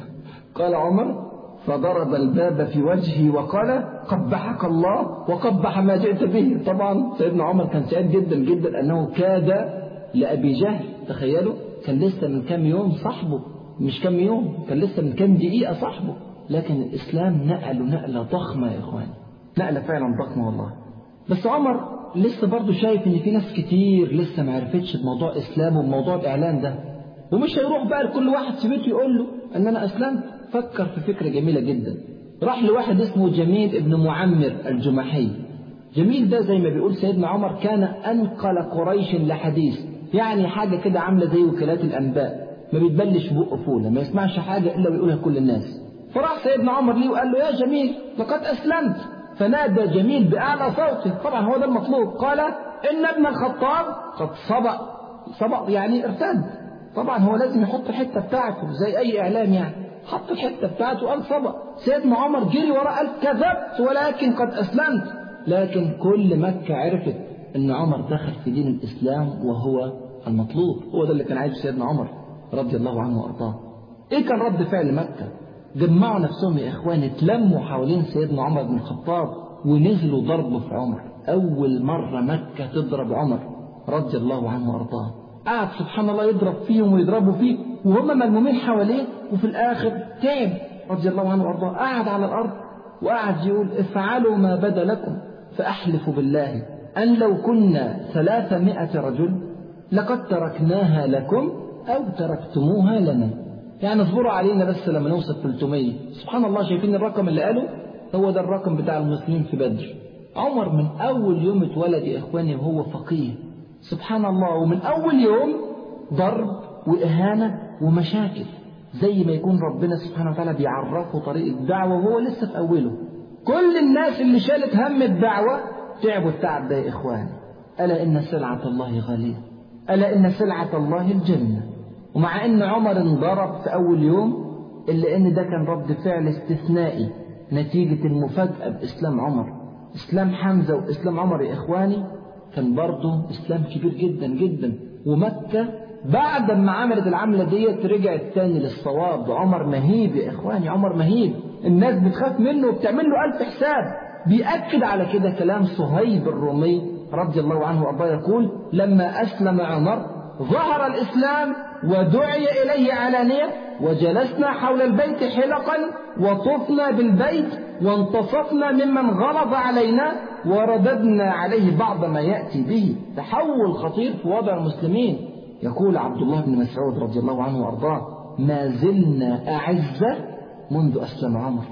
قال عمر فضرب الباب في وجهي وقال قبحك الله وقبح ما جئت به طبعا سيدنا عمر كان سعيد جدا جدا انه كاد لابي جهل تخيلوا كان لسه من كام يوم صاحبه مش كام يوم كان لسه من كام دقيقه صاحبه لكن الاسلام نقله نقله ضخمه يا اخواني نقله فعلا ضخمه والله بس عمر لسه برضه شايف ان في ناس كتير لسه ما عرفتش بموضوع اسلام وبموضوع الاعلان ده ومش هيروح بقى لكل واحد في بيته يقول له ان انا اسلمت فكر في فكرة جميلة جدا راح لواحد اسمه جميل ابن معمر الجمحي جميل ده زي ما بيقول سيدنا عمر كان أنقل قريش لحديث يعني حاجة كده عاملة زي وكالات الأنباء ما بيتبلش بقه فولة ما يسمعش حاجة إلا ويقولها كل الناس فراح سيدنا عمر ليه وقال له يا جميل لقد أسلمت فنادى جميل بأعلى صوته طبعا هو ده المطلوب قال إن ابن الخطاب قد سبق سبق يعني ارتد طبعا هو لازم يحط الحتة بتاعته زي أي إعلام يعني حط الحته بتاعته قال صبا سيدنا عمر جري وراه قال كذبت ولكن قد اسلمت لكن كل مكه عرفت ان عمر دخل في دين الاسلام وهو المطلوب هو ده اللي كان عايزه سيدنا عمر رضي الله عنه وارضاه ايه كان رد فعل مكه جمعوا نفسهم يا اخوان اتلموا حوالين سيدنا عمر بن الخطاب ونزلوا ضربه في عمر اول مره مكه تضرب عمر رضي الله عنه وارضاه قعد سبحان الله يضرب فيهم ويضربوا فيه وهم ملمومين حواليه وفي الآخر تعب رضي الله عنه وأرضاه قعد على الأرض وقعد يقول افعلوا ما بدا لكم فأحلف بالله أن لو كنا ثلاثمائة رجل لقد تركناها لكم أو تركتموها لنا يعني اصبروا علينا بس لما نوصل 300 سبحان الله شايفين الرقم اللي قاله هو ده الرقم بتاع المسلمين في بدر عمر من أول يوم اتولد يا إخواني وهو فقيه سبحان الله ومن أول يوم ضرب وإهانة ومشاكل زي ما يكون ربنا سبحانه وتعالى بيعرفه طريق الدعوة وهو لسه في أوله كل الناس اللي شالت هم الدعوة تعبوا التعب ده يا إخواني ألا إن سلعة الله غالية ألا إن سلعة الله الجنة ومع إن عمر انضرب في أول يوم إلا إن ده كان رد فعل استثنائي نتيجة المفاجأة بإسلام عمر إسلام حمزة وإسلام عمر يا إخواني كان برضه إسلام كبير جدا جدا ومكة بعد ما عملت العملة ديت رجعت تاني للصواب عمر مهيب يا إخواني عمر مهيب الناس بتخاف منه وبتعمل له ألف حساب بيأكد على كده كلام صهيب الرومي رضي الله عنه وأرضاه يقول لما أسلم عمر ظهر الإسلام ودعي إليه علانية وجلسنا حول البيت حلقا وطفنا بالبيت وانتصفنا ممن غلظ علينا ورددنا عليه بعض ما يأتي به تحول خطير في وضع المسلمين يقول عبد الله بن مسعود رضي الله عنه وأرضاه ما زلنا أعزة منذ أسلم عمر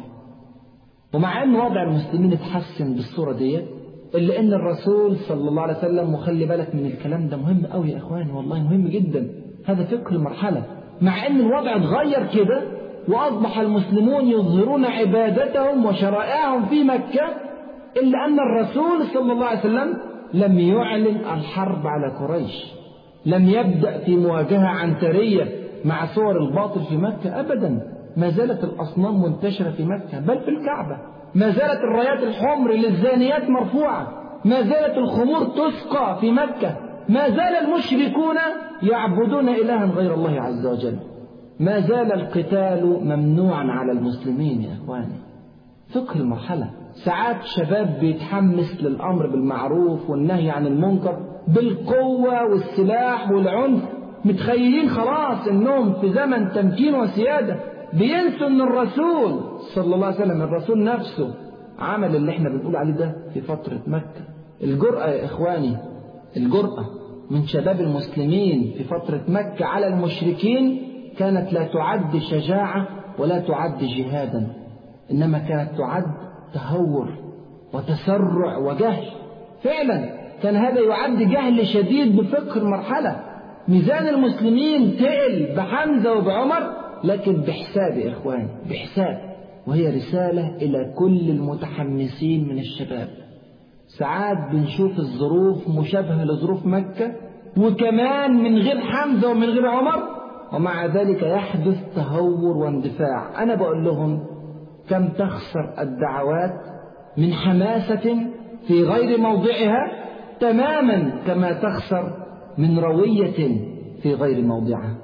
ومع أن وضع المسلمين اتحسن بالصورة دي إلا أن الرسول صلى الله عليه وسلم وخلي بالك من الكلام ده مهم قوي يا إخواني والله مهم جدا هذا فقه المرحلة مع أن الوضع اتغير كده وأصبح المسلمون يظهرون عبادتهم وشرائعهم في مكة إلا أن الرسول صلى الله عليه وسلم لم يعلن الحرب على قريش لم يبدأ في مواجهة عنترية مع صور الباطل في مكة أبدا ما زالت الأصنام منتشرة في مكة بل في الكعبة ما زالت الرايات الحمر للزانيات مرفوعة ما زالت الخمور تسقى في مكة ما زال المشركون يعبدون إلها غير الله عز وجل ما زال القتال ممنوعا على المسلمين يا إخواني فقه المرحلة ساعات شباب بيتحمس للأمر بالمعروف والنهي عن المنكر بالقوة والسلاح والعنف متخيلين خلاص انهم في زمن تمكين وسيادة بينسوا ان الرسول صلى الله عليه وسلم الرسول نفسه عمل اللي احنا بنقول عليه ده في فترة مكة الجرأة يا اخواني الجرأة من شباب المسلمين في فترة مكة على المشركين كانت لا تعد شجاعة ولا تعد جهادا إنما كانت تعد تهور وتسرع وجهل فعلا كان هذا يعد جهل شديد بفقه المرحلة ميزان المسلمين تقل بحمزة وبعمر لكن بحساب يا إخواني بحساب وهي رسالة إلى كل المتحمسين من الشباب ساعات بنشوف الظروف مشابهة لظروف مكة وكمان من غير حمزة ومن غير عمر ومع ذلك يحدث تهور واندفاع أنا بقول لهم كم تخسر الدعوات من حماسة في غير موضعها تماما كما تخسر من روية في غير موضعها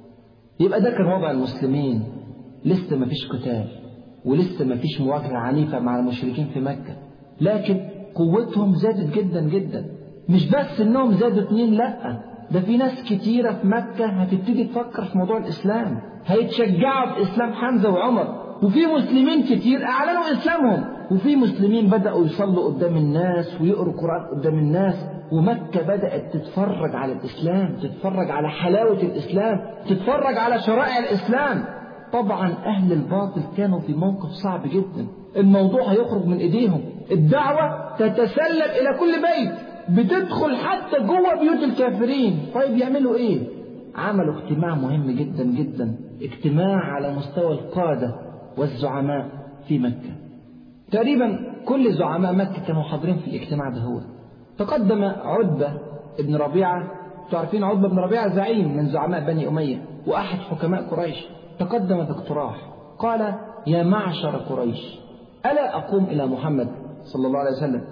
يبقى ده كان وضع المسلمين لسه ما فيش قتال ولسه ما فيش مواجهة عنيفة مع المشركين في مكة لكن قوتهم زادت جدا جدا مش بس انهم زادوا اتنين لا ده في ناس كتيرة في مكة هتبتدي تفكر في موضوع الإسلام هيتشجعوا بإسلام حمزة وعمر وفي مسلمين كتير أعلنوا إسلامهم وفي مسلمين بدأوا يصلوا قدام الناس ويقروا القرآن قدام الناس ومكة بدأت تتفرج على الإسلام تتفرج على حلاوة الإسلام تتفرج على شرائع الإسلام طبعا أهل الباطل كانوا في موقف صعب جدا الموضوع هيخرج من إيديهم الدعوة تتسلل إلى كل بيت بتدخل حتى جوه بيوت الكافرين طيب يعملوا إيه عملوا اجتماع مهم جدا جدا اجتماع على مستوى القادة والزعماء في مكة تقريبا كل زعماء مكة كانوا حاضرين في الاجتماع ده هو تقدم عتبة ابن ربيعة تعرفين عتبة بن ربيعة زعيم من زعماء بني أمية وأحد حكماء قريش تقدم باقتراح قال يا معشر قريش ألا أقوم إلى محمد صلى الله عليه وسلم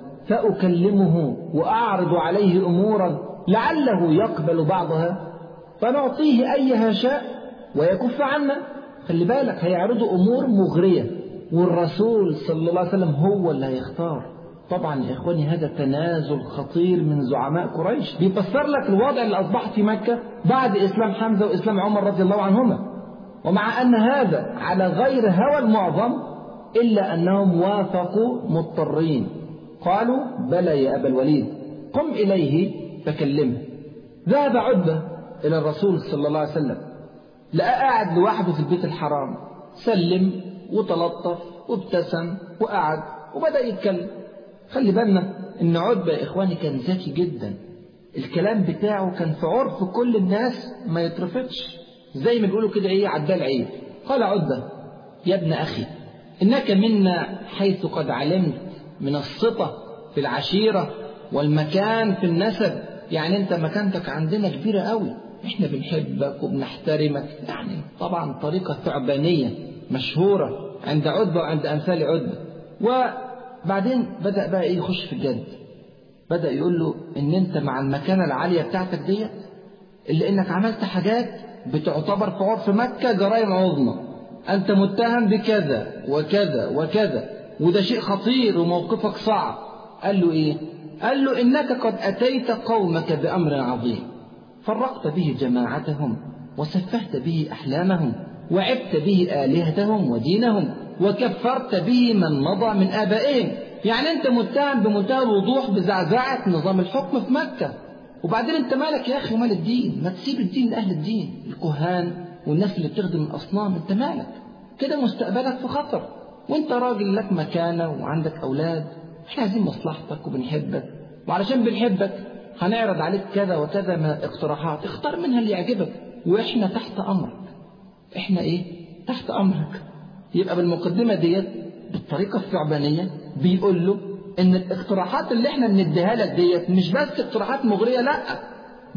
فأكلمه وأعرض عليه أمورا لعله يقبل بعضها فنعطيه أيها شاء ويكف عنا خلي بالك هيعرضوا أمور مغرية والرسول صلى الله عليه وسلم هو اللي هيختار طبعا يا إخواني هذا تنازل خطير من زعماء قريش بيفسر لك الوضع اللي أصبح في مكة بعد إسلام حمزة وإسلام عمر رضي الله عنهما ومع أن هذا على غير هوى المعظم إلا أنهم وافقوا مضطرين قالوا بلى يا أبا الوليد قم إليه فكلمه ذهب عتبة إلى الرسول صلى الله عليه وسلم لقى قاعد لوحده في البيت الحرام سلم وتلطف وابتسم وقعد وبدأ يتكلم خلي بالنا إن عتبة يا إخواني كان ذكي جدا الكلام بتاعه كان في عرف كل الناس ما يترفضش زي ما بيقولوا كده إيه عدال عيب قال عتبة يا ابن أخي إنك منا حيث قد علمت من الصفة في العشيرة والمكان في النسب يعني أنت مكانتك عندنا كبيرة قوي احنا بنحبك وبنحترمك يعني طبعا طريقة ثعبانية مشهورة عند عتبة وعند أمثال عتبة وبعدين بدأ بقى إيه يخش في الجد بدأ يقول له إن أنت مع المكانة العالية بتاعتك ديت اللي إنك عملت حاجات بتعتبر في عرف مكة جرائم عظمى أنت متهم بكذا وكذا وكذا وده شيء خطير وموقفك صعب قال له إيه قال له إنك قد أتيت قومك بأمر عظيم فرقت به جماعتهم وسفهت به أحلامهم وعبت به آلهتهم ودينهم وكفرت به من مضى من آبائهم يعني أنت متهم بمنتهى الوضوح بزعزعة نظام الحكم في مكة وبعدين أنت مالك يا أخي ومال الدين ما تسيب الدين لأهل الدين الكهان والناس اللي بتخدم الأصنام أنت مالك كده مستقبلك في خطر وانت راجل لك مكانة وعندك أولاد احنا عايزين مصلحتك وبنحبك وعلشان بنحبك هنعرض عليك كذا وكذا من الاقتراحات اختار منها اللي يعجبك واحنا تحت امرك احنا ايه تحت امرك يبقى بالمقدمه ديت بالطريقه الثعبانيه بيقول له ان الاقتراحات اللي احنا بنديها لك ديت مش بس اقتراحات مغريه لا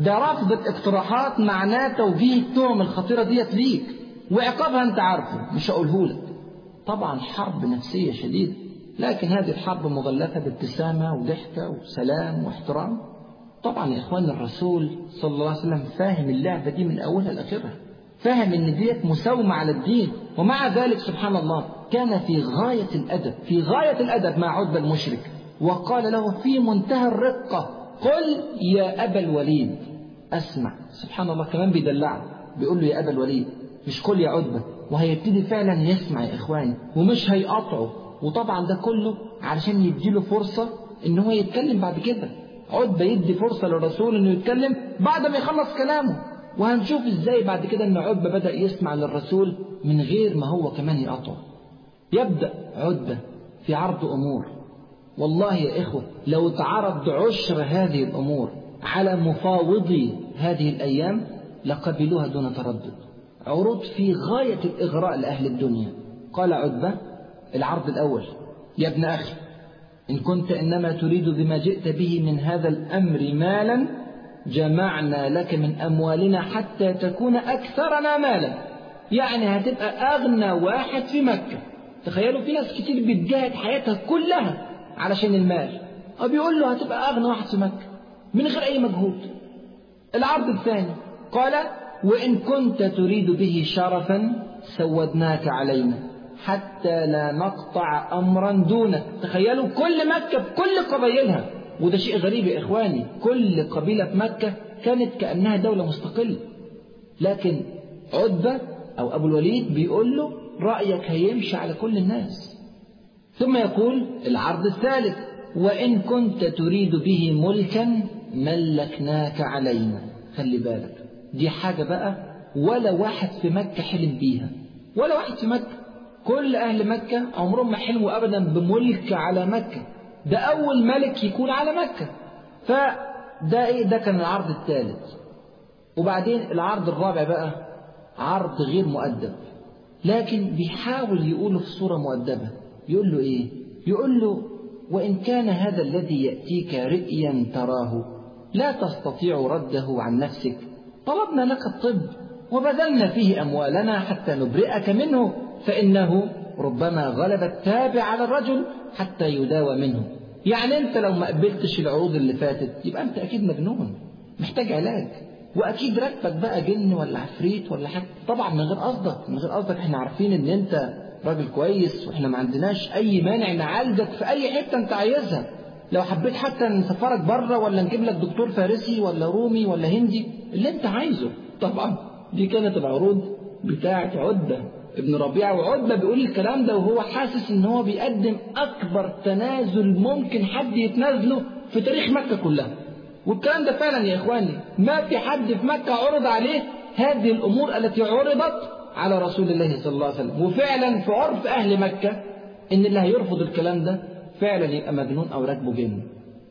ده رفض الاقتراحات معناه توجيه التهم الخطيرة ديت ليك وعقابها انت عارفه مش هقوله لك طبعا حرب نفسية شديدة لكن هذه الحرب مغلفة بابتسامة وضحكة وسلام واحترام طبعا يا اخوان الرسول صلى الله عليه وسلم فاهم اللعبة دي من اولها لاخرها فاهم ان ديت مساومة على الدين ومع ذلك سبحان الله كان في غاية الادب في غاية الادب مع عتبة المشرك وقال له في منتهى الرقة قل يا ابا الوليد اسمع سبحان الله كمان بيدلعه بيقول له يا ابا الوليد مش قل يا عتبة وهيبتدي فعلا يسمع يا اخواني ومش هيقاطعه وطبعا ده كله علشان يديله فرصة ان هو يتكلم بعد كده عتبة يدي فرصة للرسول انه يتكلم بعد ما يخلص كلامه وهنشوف ازاي بعد كده ان عتبة بدأ يسمع للرسول من غير ما هو كمان يقاطعه يبدأ عتبة في عرض امور والله يا اخوة لو اتعرض عشر هذه الامور على مفاوضي هذه الايام لقبلوها دون تردد عروض في غاية الاغراء لاهل الدنيا قال عتبة العرض الاول يا ابن اخي إن كنت إنما تريد بما جئت به من هذا الأمر مالا جمعنا لك من أموالنا حتى تكون أكثرنا مالا يعني هتبقى أغنى واحد في مكة تخيلوا في ناس كتير بتجاهد حياتها كلها علشان المال أو بيقول له هتبقى أغنى واحد في مكة من غير أي مجهود العرض الثاني قال وإن كنت تريد به شرفا سودناك علينا حتى لا نقطع أمرا دونه تخيلوا كل مكة بكل قبائلها وده شيء غريب يا إخواني كل قبيلة في مكة كانت كأنها دولة مستقلة لكن عتبة أو أبو الوليد بيقول له رأيك هيمشي على كل الناس ثم يقول العرض الثالث وإن كنت تريد به ملكا ملكناك علينا خلي بالك دي حاجة بقى ولا واحد في مكة حلم بيها ولا واحد في مكة كل أهل مكة عمرهم ما حلموا أبدا بملك على مكة ده أول ملك يكون على مكة فده إيه ده كان العرض الثالث وبعدين العرض الرابع بقى عرض غير مؤدب لكن بيحاول يقوله في صورة مؤدبة يقول له إيه يقول له وإن كان هذا الذي يأتيك رئيا تراه لا تستطيع رده عن نفسك طلبنا لك الطب وبذلنا فيه أموالنا حتى نبرئك منه فإنه ربما غلب التابع على الرجل حتى يداوى منه يعني أنت لو ما قبلتش العروض اللي فاتت يبقى أنت أكيد مجنون محتاج علاج وأكيد ركبك بقى جن ولا عفريت ولا حاجة طبعا من غير قصدك من غير قصدك احنا عارفين ان انت راجل كويس واحنا ما عندناش اي مانع نعالجك في اي حته انت عايزها لو حبيت حتى نسفرك بره ولا نجيب لك دكتور فارسي ولا رومي ولا هندي اللي انت عايزه طبعا دي كانت العروض بتاعت عدة ابن ربيعة وعدة بيقول الكلام ده وهو حاسس ان هو بيقدم اكبر تنازل ممكن حد يتنازله في تاريخ مكة كلها والكلام ده فعلا يا اخواني ما في حد في مكة عرض عليه هذه الامور التي عرضت على رسول الله صلى الله عليه وسلم وفعلا في عرف اهل مكة ان اللي هيرفض الكلام ده فعلا يبقى مجنون او راكبه جن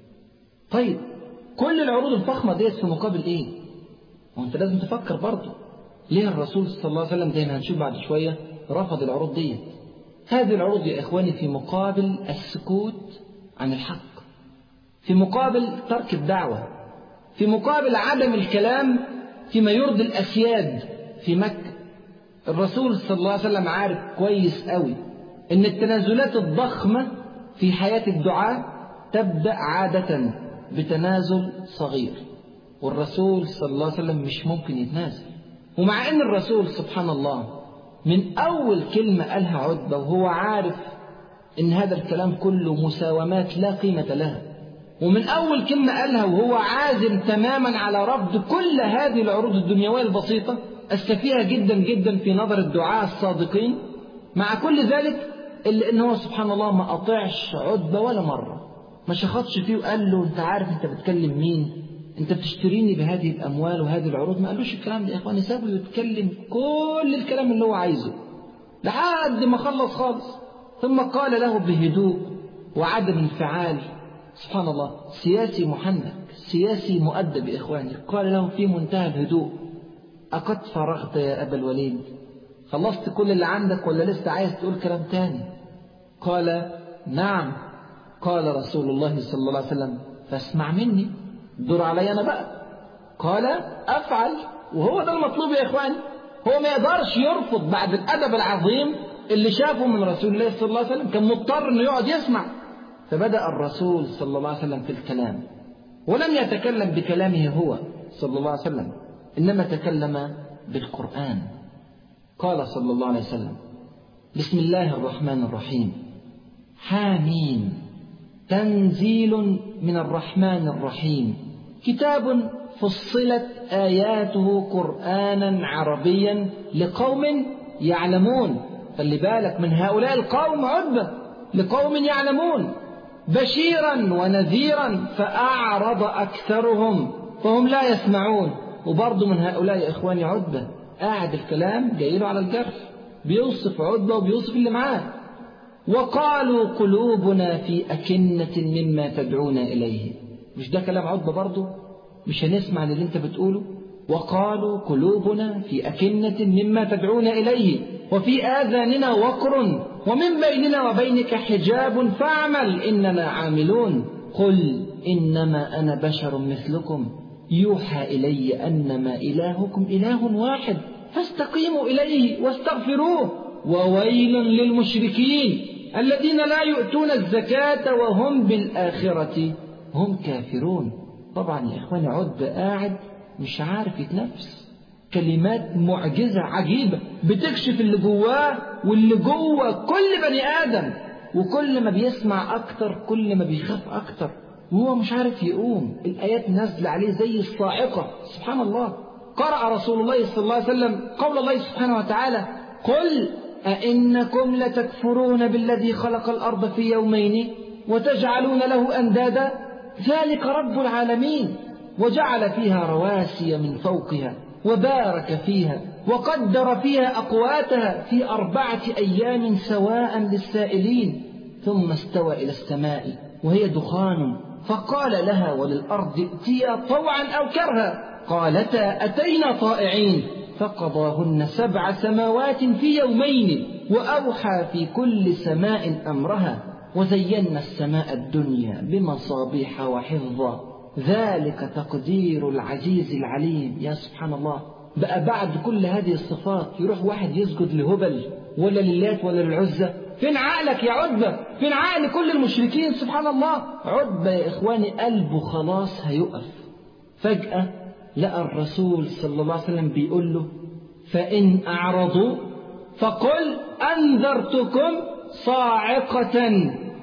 طيب كل العروض الفخمة ديت في مقابل ايه وانت لازم تفكر برضه ليه الرسول صلى الله عليه وسلم زي ما هنشوف بعد شوية رفض العروض دي هذه العروض يا إخواني في مقابل السكوت عن الحق في مقابل ترك الدعوة في مقابل عدم الكلام فيما يرضي الأسياد في مكة الرسول صلى الله عليه وسلم عارف كويس قوي ان التنازلات الضخمة في حياة الدعاء تبدأ عادة بتنازل صغير والرسول صلى الله عليه وسلم مش ممكن يتنازل ومع ان الرسول سبحان الله من اول كلمة قالها عتبة وهو عارف ان هذا الكلام كله مساومات لا قيمة لها ومن اول كلمة قالها وهو عازم تماما على رفض كل هذه العروض الدنيوية البسيطة السفيهة جدا جدا في نظر الدعاء الصادقين مع كل ذلك إلا إن هو سبحان الله ما قطعش عتبة ولا مرة ما شخطش فيه وقال له أنت عارف أنت بتكلم مين أنت بتشتريني بهذه الأموال وهذه العروض ما قالوش الكلام ده يا إخواني سابه يتكلم كل الكلام اللي هو عايزه لحد ما خلص خالص ثم قال له بهدوء وعدم انفعال سبحان الله سياسي محنك سياسي مؤدب يا إخواني قال له في منتهى الهدوء أقد فرغت يا أبا الوليد خلصت كل اللي عندك ولا لسه عايز تقول كلام تاني قال نعم قال رسول الله صلى الله عليه وسلم فاسمع مني دور علي أنا بقى قال أفعل وهو ده المطلوب يا إخواني هو ما يقدرش يرفض بعد الأدب العظيم اللي شافه من رسول الله صلى الله عليه وسلم كان مضطر انه يقعد يسمع فبدأ الرسول صلى الله عليه وسلم في الكلام ولم يتكلم بكلامه هو صلى الله عليه وسلم إنما تكلم بالقرآن قال صلى الله عليه وسلم بسم الله الرحمن الرحيم حامين تنزيل من الرحمن الرحيم كتاب فصلت آياته قرآنا عربيا لقوم يعلمون خلي بالك من هؤلاء القوم عدبة لقوم يعلمون بشيرا ونذيرا فأعرض أكثرهم فهم لا يسمعون وبرضه من هؤلاء يا إخواني عدبة قاعد الكلام جاي له على الجرح بيوصف عدبة وبيوصف اللي معاه وقالوا قلوبنا في أكنة مما تدعونا إليه مش ده كلام عدبة برضه مش هنسمع للي انت بتقوله وقالوا قلوبنا في أكنة مما تدعونا إليه وفي آذاننا وقر ومن بيننا وبينك حجاب فاعمل إننا عاملون قل إنما أنا بشر مثلكم يوحى إلي أنما إلهكم إله واحد فاستقيموا إليه واستغفروه وويل للمشركين الذين لا يؤتون الزكاة وهم بالآخرة هم كافرون طبعا يا إخواني عد قاعد مش عارف يتنفس كلمات معجزة عجيبة بتكشف اللي جواه واللي جوه كل بني آدم وكل ما بيسمع أكتر كل ما بيخاف أكتر وهو مش عارف يقوم الآيات نازلة عليه زي الصاعقة سبحان الله قرأ رسول الله صلى الله عليه وسلم قول الله سبحانه وتعالى قل أئنكم لتكفرون بالذي خلق الأرض في يومين وتجعلون له أندادا ذلك رب العالمين وجعل فيها رواسي من فوقها وبارك فيها وقدر فيها أقواتها في أربعة أيام سواء للسائلين ثم استوى إلى السماء وهي دخان فقال لها وللأرض ائتيا طوعا أو كرها قالتا أتينا طائعين فقضاهن سبع سماوات في يومين وأوحى في كل سماء أمرها وزينا السماء الدنيا بمصابيح وحفظا ذلك تقدير العزيز العليم يا سبحان الله بقى بعد كل هذه الصفات يروح واحد يسجد لهبل ولا للات ولا للعزة فين عقلك يا عتبة فين عقل كل المشركين سبحان الله عتبة يا إخواني قلبه خلاص هيقف فجأة لقى الرسول صلى الله عليه وسلم بيقول له فإن أعرضوا فقل أنذرتكم صاعقة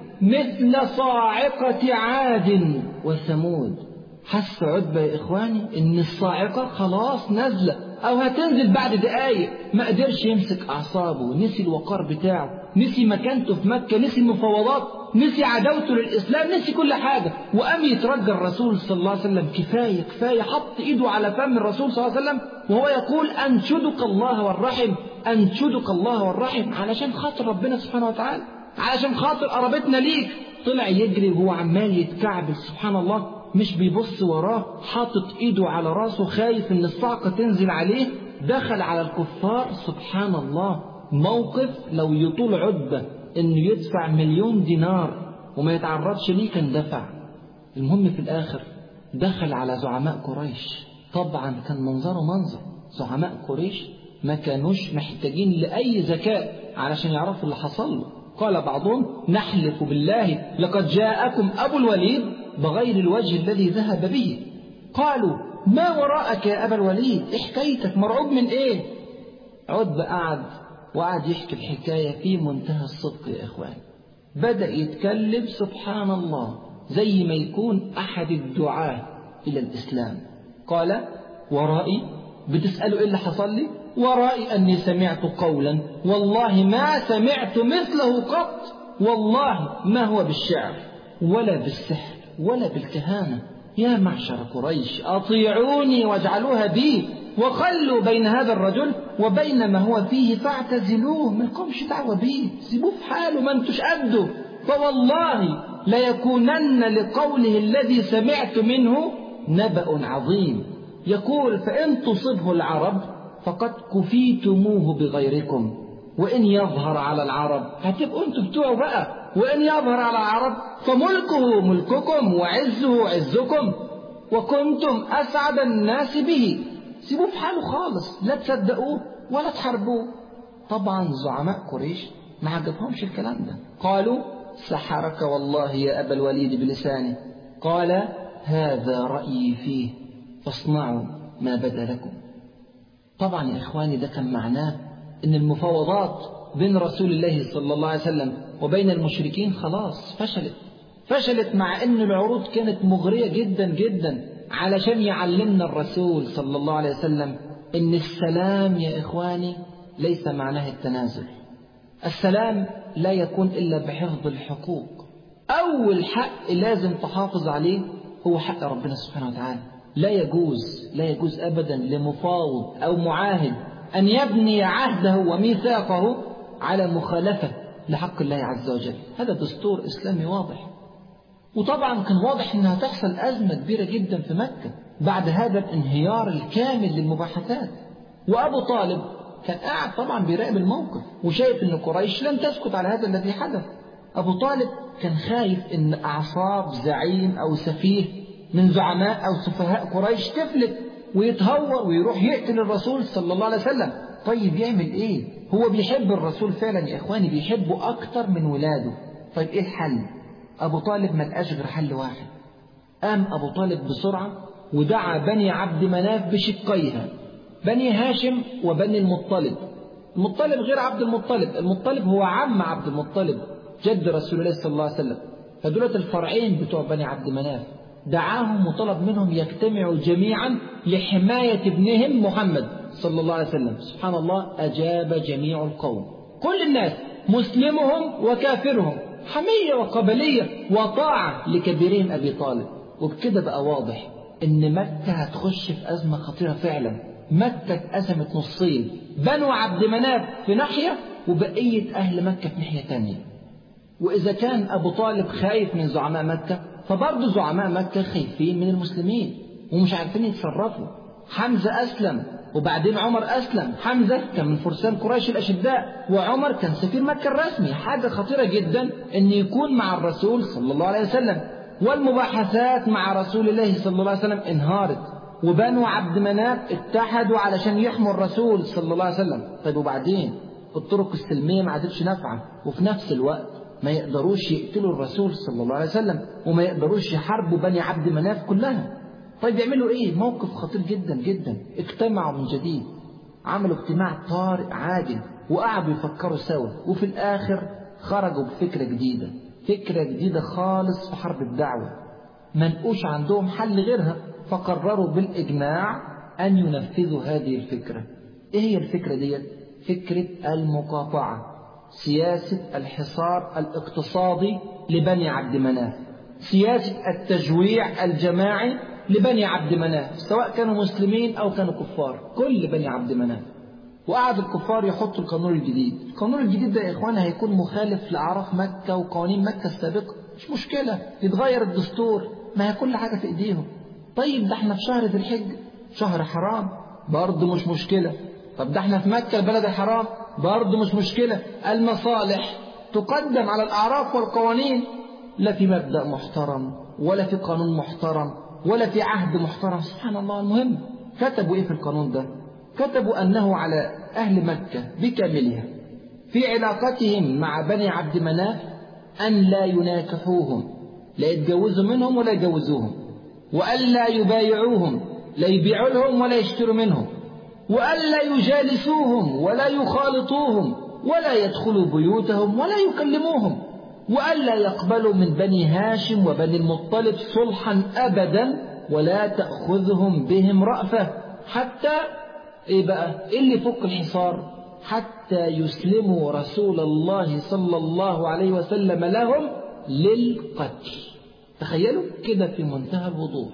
مثل صاعقة عاد وثمود حس عتبة يا إخواني إن الصاعقة خلاص نازلة أو هتنزل بعد دقايق ما قدرش يمسك أعصابه نسي الوقار بتاعه نسي مكانته في مكة نسي المفاوضات نسي عداوته للإسلام نسي كل حاجة وقام يترجى الرسول صلى الله عليه وسلم كفاية كفاية حط إيده على فم الرسول صلى الله عليه وسلم وهو يقول أنشدك الله والرحم أنشدك الله والرحم علشان خاطر ربنا سبحانه وتعالى علشان خاطر قرابتنا ليك طلع يجري وهو عمال يتكعبل سبحان الله مش بيبص وراه حاطط ايده على راسه خايف ان الصعقة تنزل عليه دخل على الكفار سبحان الله موقف لو يطول عدة انه يدفع مليون دينار وما يتعرضش ليه كان دفع المهم في الاخر دخل على زعماء قريش طبعا كان منظره منظر زعماء قريش ما كانوش محتاجين لأي ذكاء علشان يعرفوا اللي حصل له قال بعضهم نحلف بالله لقد جاءكم أبو الوليد بغير الوجه الذي ذهب به قالوا ما وراءك يا أبا الوليد حكايتك مرعوب من إيه عتبة قعد وقعد يحكي الحكاية في منتهى الصدق يا إخوان بدأ يتكلم سبحان الله زي ما يكون أحد الدعاة إلى الإسلام قال ورائي بتسألوا إيه اللي حصل لي ورائي أني سمعت قولا والله ما سمعت مثله قط والله ما هو بالشعر ولا بالسحر ولا بالكهانة يا معشر قريش أطيعوني واجعلوها بي وخلوا بين هذا الرجل وبين ما هو فيه فاعتزلوه ما لكمش دعوة بيه سيبوه في حاله ما انتوش قده فوالله ليكونن لقوله الذي سمعت منه نبأ عظيم يقول فإن تصبه العرب فقد كفيتموه بغيركم وإن يظهر على العرب هتبقوا انتوا بتوعه بقى وإن يظهر على العرب فملكه ملككم وعزه عزكم وكنتم أسعد الناس به سيبوه في حاله خالص لا تصدقوه ولا تحاربوه طبعا زعماء قريش ما عجبهمش الكلام ده قالوا سحرك والله يا أبا الوليد بلسانه قال هذا رأيي فيه فاصنعوا ما بدا لكم طبعا يا إخواني ده كان معناه أن المفاوضات بين رسول الله صلى الله عليه وسلم وبين المشركين خلاص فشلت فشلت مع أن العروض كانت مغرية جدا جدا علشان يعلمنا الرسول صلى الله عليه وسلم أن السلام يا إخواني ليس معناه التنازل السلام لا يكون إلا بحفظ الحقوق أول حق لازم تحافظ عليه هو حق ربنا سبحانه وتعالى لا يجوز لا يجوز أبدا لمفاوض أو معاهد أن يبني عهده وميثاقه على مخالفة لحق الله عز وجل هذا دستور إسلامي واضح وطبعا كان واضح أنها تحصل أزمة كبيرة جدا في مكة بعد هذا الانهيار الكامل للمباحثات وأبو طالب كان قاعد طبعا بيراقب الموقف وشايف أن قريش لن تسكت على هذا الذي حدث أبو طالب كان خايف أن أعصاب زعيم أو سفيه من زعماء أو سفهاء قريش تفلت ويتهور ويروح يقتل الرسول صلى الله عليه وسلم طيب يعمل إيه هو بيحب الرسول فعلا يا إخواني بيحبه أكتر من ولاده طيب إيه الحل أبو طالب ما لقاش غير حل واحد قام أبو طالب بسرعة ودعا بني عبد مناف بشقيها بني هاشم وبني المطلب المطلب غير عبد المطلب المطلب هو عم عبد المطلب جد رسول الله صلى الله عليه وسلم فدولة الفرعين بتوع بني عبد مناف دعاهم وطلب منهم يجتمعوا جميعا لحماية ابنهم محمد صلى الله عليه وسلم سبحان الله أجاب جميع القوم كل الناس مسلمهم وكافرهم حمية وقبلية وطاعة لكبيرهم أبي طالب وبكده بقى واضح إن مكة هتخش في أزمة خطيرة فعلا مكة اتقسمت نصين بنو عبد مناف في ناحية وبقية أهل مكة في ناحية تانية وإذا كان أبو طالب خايف من زعماء مكة فبرضه زعماء مكة خايفين من المسلمين ومش عارفين يتصرفوا حمزة أسلم وبعدين عمر أسلم حمزة كان من فرسان قريش الأشداء وعمر كان سفير مكة الرسمي حاجة خطيرة جدا أن يكون مع الرسول صلى الله عليه وسلم والمباحثات مع رسول الله صلى الله عليه وسلم انهارت وبنو عبد مناف اتحدوا علشان يحموا الرسول صلى الله عليه وسلم طيب وبعدين الطرق السلمية ما عادتش نافعة وفي نفس الوقت ما يقدروش يقتلوا الرسول صلى الله عليه وسلم وما يقدروش يحاربوا بني عبد مناف كلها طيب يعملوا ايه موقف خطير جدا جدا اجتمعوا من جديد عملوا اجتماع طارئ عاجل وقعدوا يفكروا سوا وفي الاخر خرجوا بفكرة جديدة فكرة جديدة خالص في حرب الدعوة منقوش عندهم حل غيرها فقرروا بالإجماع أن ينفذوا هذه الفكرة إيه هي الفكرة دي؟ فكرة المقاطعة سياسة الحصار الاقتصادي لبني عبد مناف سياسة التجويع الجماعي لبني عبد مناف سواء كانوا مسلمين أو كانوا كفار كل بني عبد مناف وقعد الكفار يحطوا القانون الجديد القانون الجديد ده يا إخوانا هيكون مخالف لأعراف مكة وقوانين مكة السابقة مش مشكلة يتغير الدستور ما هي كل حاجة في إيديهم طيب ده احنا في شهر ذي الحجة شهر حرام برضه مش مشكلة طب ده احنا في مكة البلد الحرام برضه مش مشكلة المصالح تقدم على الأعراف والقوانين لا في مبدأ محترم ولا في قانون محترم ولا في عهد محترم سبحان الله المهم كتبوا ايه في القانون ده كتبوا أنه على أهل مكة بكاملها في علاقتهم مع بني عبد مناف أن لا يناكحوهم لا يتجوزوا منهم ولا يجوزوهم وألا يبايعوهم لا يبيعوا لهم ولا يشتروا منهم وألا يجالسوهم ولا يخالطوهم ولا يدخلوا بيوتهم ولا يكلموهم وألا يقبلوا من بني هاشم وبني المطلب صلحا أبدا ولا تأخذهم بهم رأفة حتى إيه بقى إيه اللي يفك الحصار حتى يسلموا رسول الله صلى الله عليه وسلم لهم للقتل تخيلوا كده في منتهى الوضوح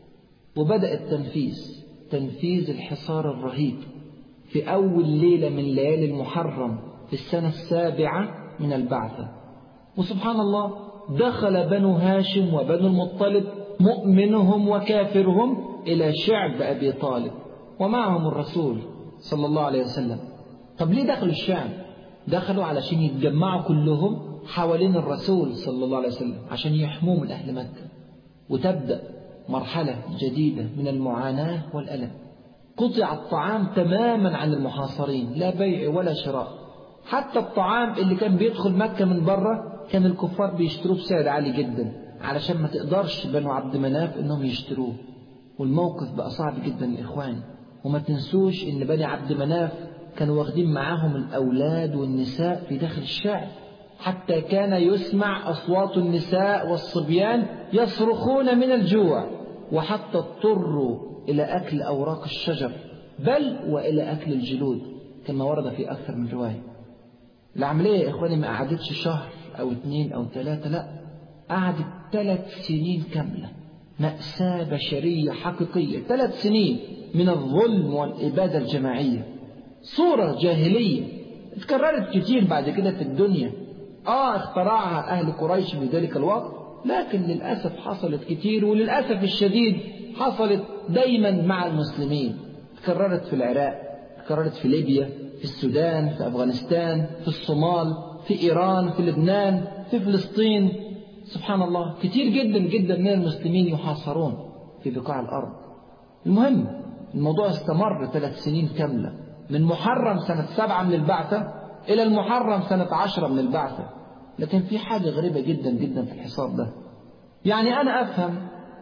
وبدأ التنفيذ تنفيذ الحصار الرهيب في أول ليلة من ليالي المحرم في السنة السابعة من البعثة وسبحان الله دخل بنو هاشم وبنو المطلب مؤمنهم وكافرهم إلى شعب أبي طالب ومعهم الرسول صلى الله عليه وسلم طب ليه دخلوا الشعب دخلوا علشان يتجمعوا كلهم حوالين الرسول صلى الله عليه وسلم عشان يحموه من أهل مكة وتبدأ مرحلة جديدة من المعاناة والألم قطع الطعام تماما عن المحاصرين لا بيع ولا شراء حتى الطعام اللي كان بيدخل مكة من بره كان الكفار بيشتروه بسعر عالي جدا علشان ما تقدرش بنو عبد مناف انهم يشتروه والموقف بقى صعب جدا يا اخوان وما تنسوش ان بني عبد مناف كانوا واخدين معاهم الاولاد والنساء في داخل الشعب حتى كان يسمع اصوات النساء والصبيان يصرخون من الجوع وحتى اضطروا الى اكل اوراق الشجر بل والى اكل الجلود كما ورد في اكثر من روايه العمليه يا اخواني ما قعدتش شهر او اثنين او ثلاثه لا قعدت ثلاث سنين كامله مأساة بشرية حقيقية ثلاث سنين من الظلم والإبادة الجماعية صورة جاهلية اتكررت كتير بعد كده في الدنيا آه اخترعها أهل قريش في ذلك الوقت لكن للأسف حصلت كتير وللأسف الشديد حصلت دايما مع المسلمين اتكررت في العراق اتكررت في ليبيا في السودان في أفغانستان في الصومال في إيران في لبنان في فلسطين سبحان الله كتير جدا جدا من المسلمين يحاصرون في بقاع الأرض المهم الموضوع استمر ثلاث سنين كاملة من محرم سنة سبعة من البعثة إلى المحرم سنة عشرة من البعثة لكن في حاجة غريبة جدا جدا في الحصار ده يعني أنا أفهم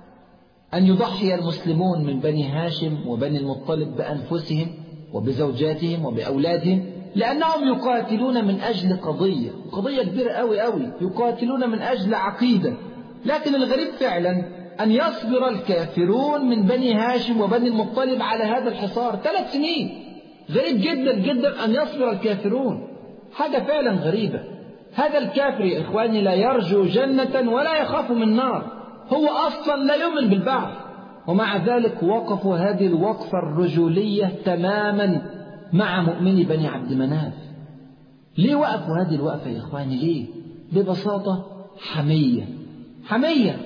أن يضحي المسلمون من بني هاشم وبني المطلب بأنفسهم وبزوجاتهم وبأولادهم لأنهم يقاتلون من أجل قضية قضية كبيرة أوي أوي يقاتلون من أجل عقيدة لكن الغريب فعلا أن يصبر الكافرون من بني هاشم وبني المطلب على هذا الحصار ثلاث سنين غريب جدا جدا أن يصبر الكافرون حاجة فعلا غريبة هذا الكافر يا إخواني لا يرجو جنة ولا يخاف من نار هو أصلا لا يؤمن بالبعث ومع ذلك وقفوا هذه الوقفة الرجولية تماما مع مؤمني بني عبد مناف ليه وقفوا هذه الوقفة يا إخواني ليه ببساطة حمية حمية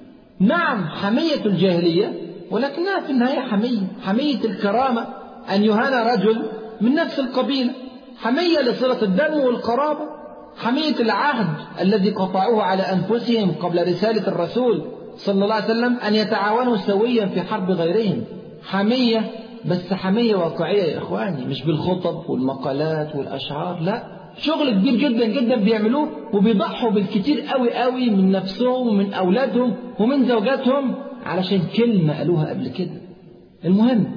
نعم حمية الجاهلية ولكنها في النهاية حمية حمية الكرامة أن يهان رجل من نفس القبيلة حمية لصلة الدم والقرابة حمية العهد الذي قطعوه على أنفسهم قبل رسالة الرسول صلى الله عليه وسلم أن يتعاونوا سويا في حرب غيرهم حمية بس حمية واقعية يا إخواني مش بالخطب والمقالات والأشعار لا شغل كبير جدا جدا بيعملوه وبيضحوا بالكتير قوي قوي من نفسهم ومن أولادهم ومن زوجاتهم علشان كلمة قالوها قبل كده المهم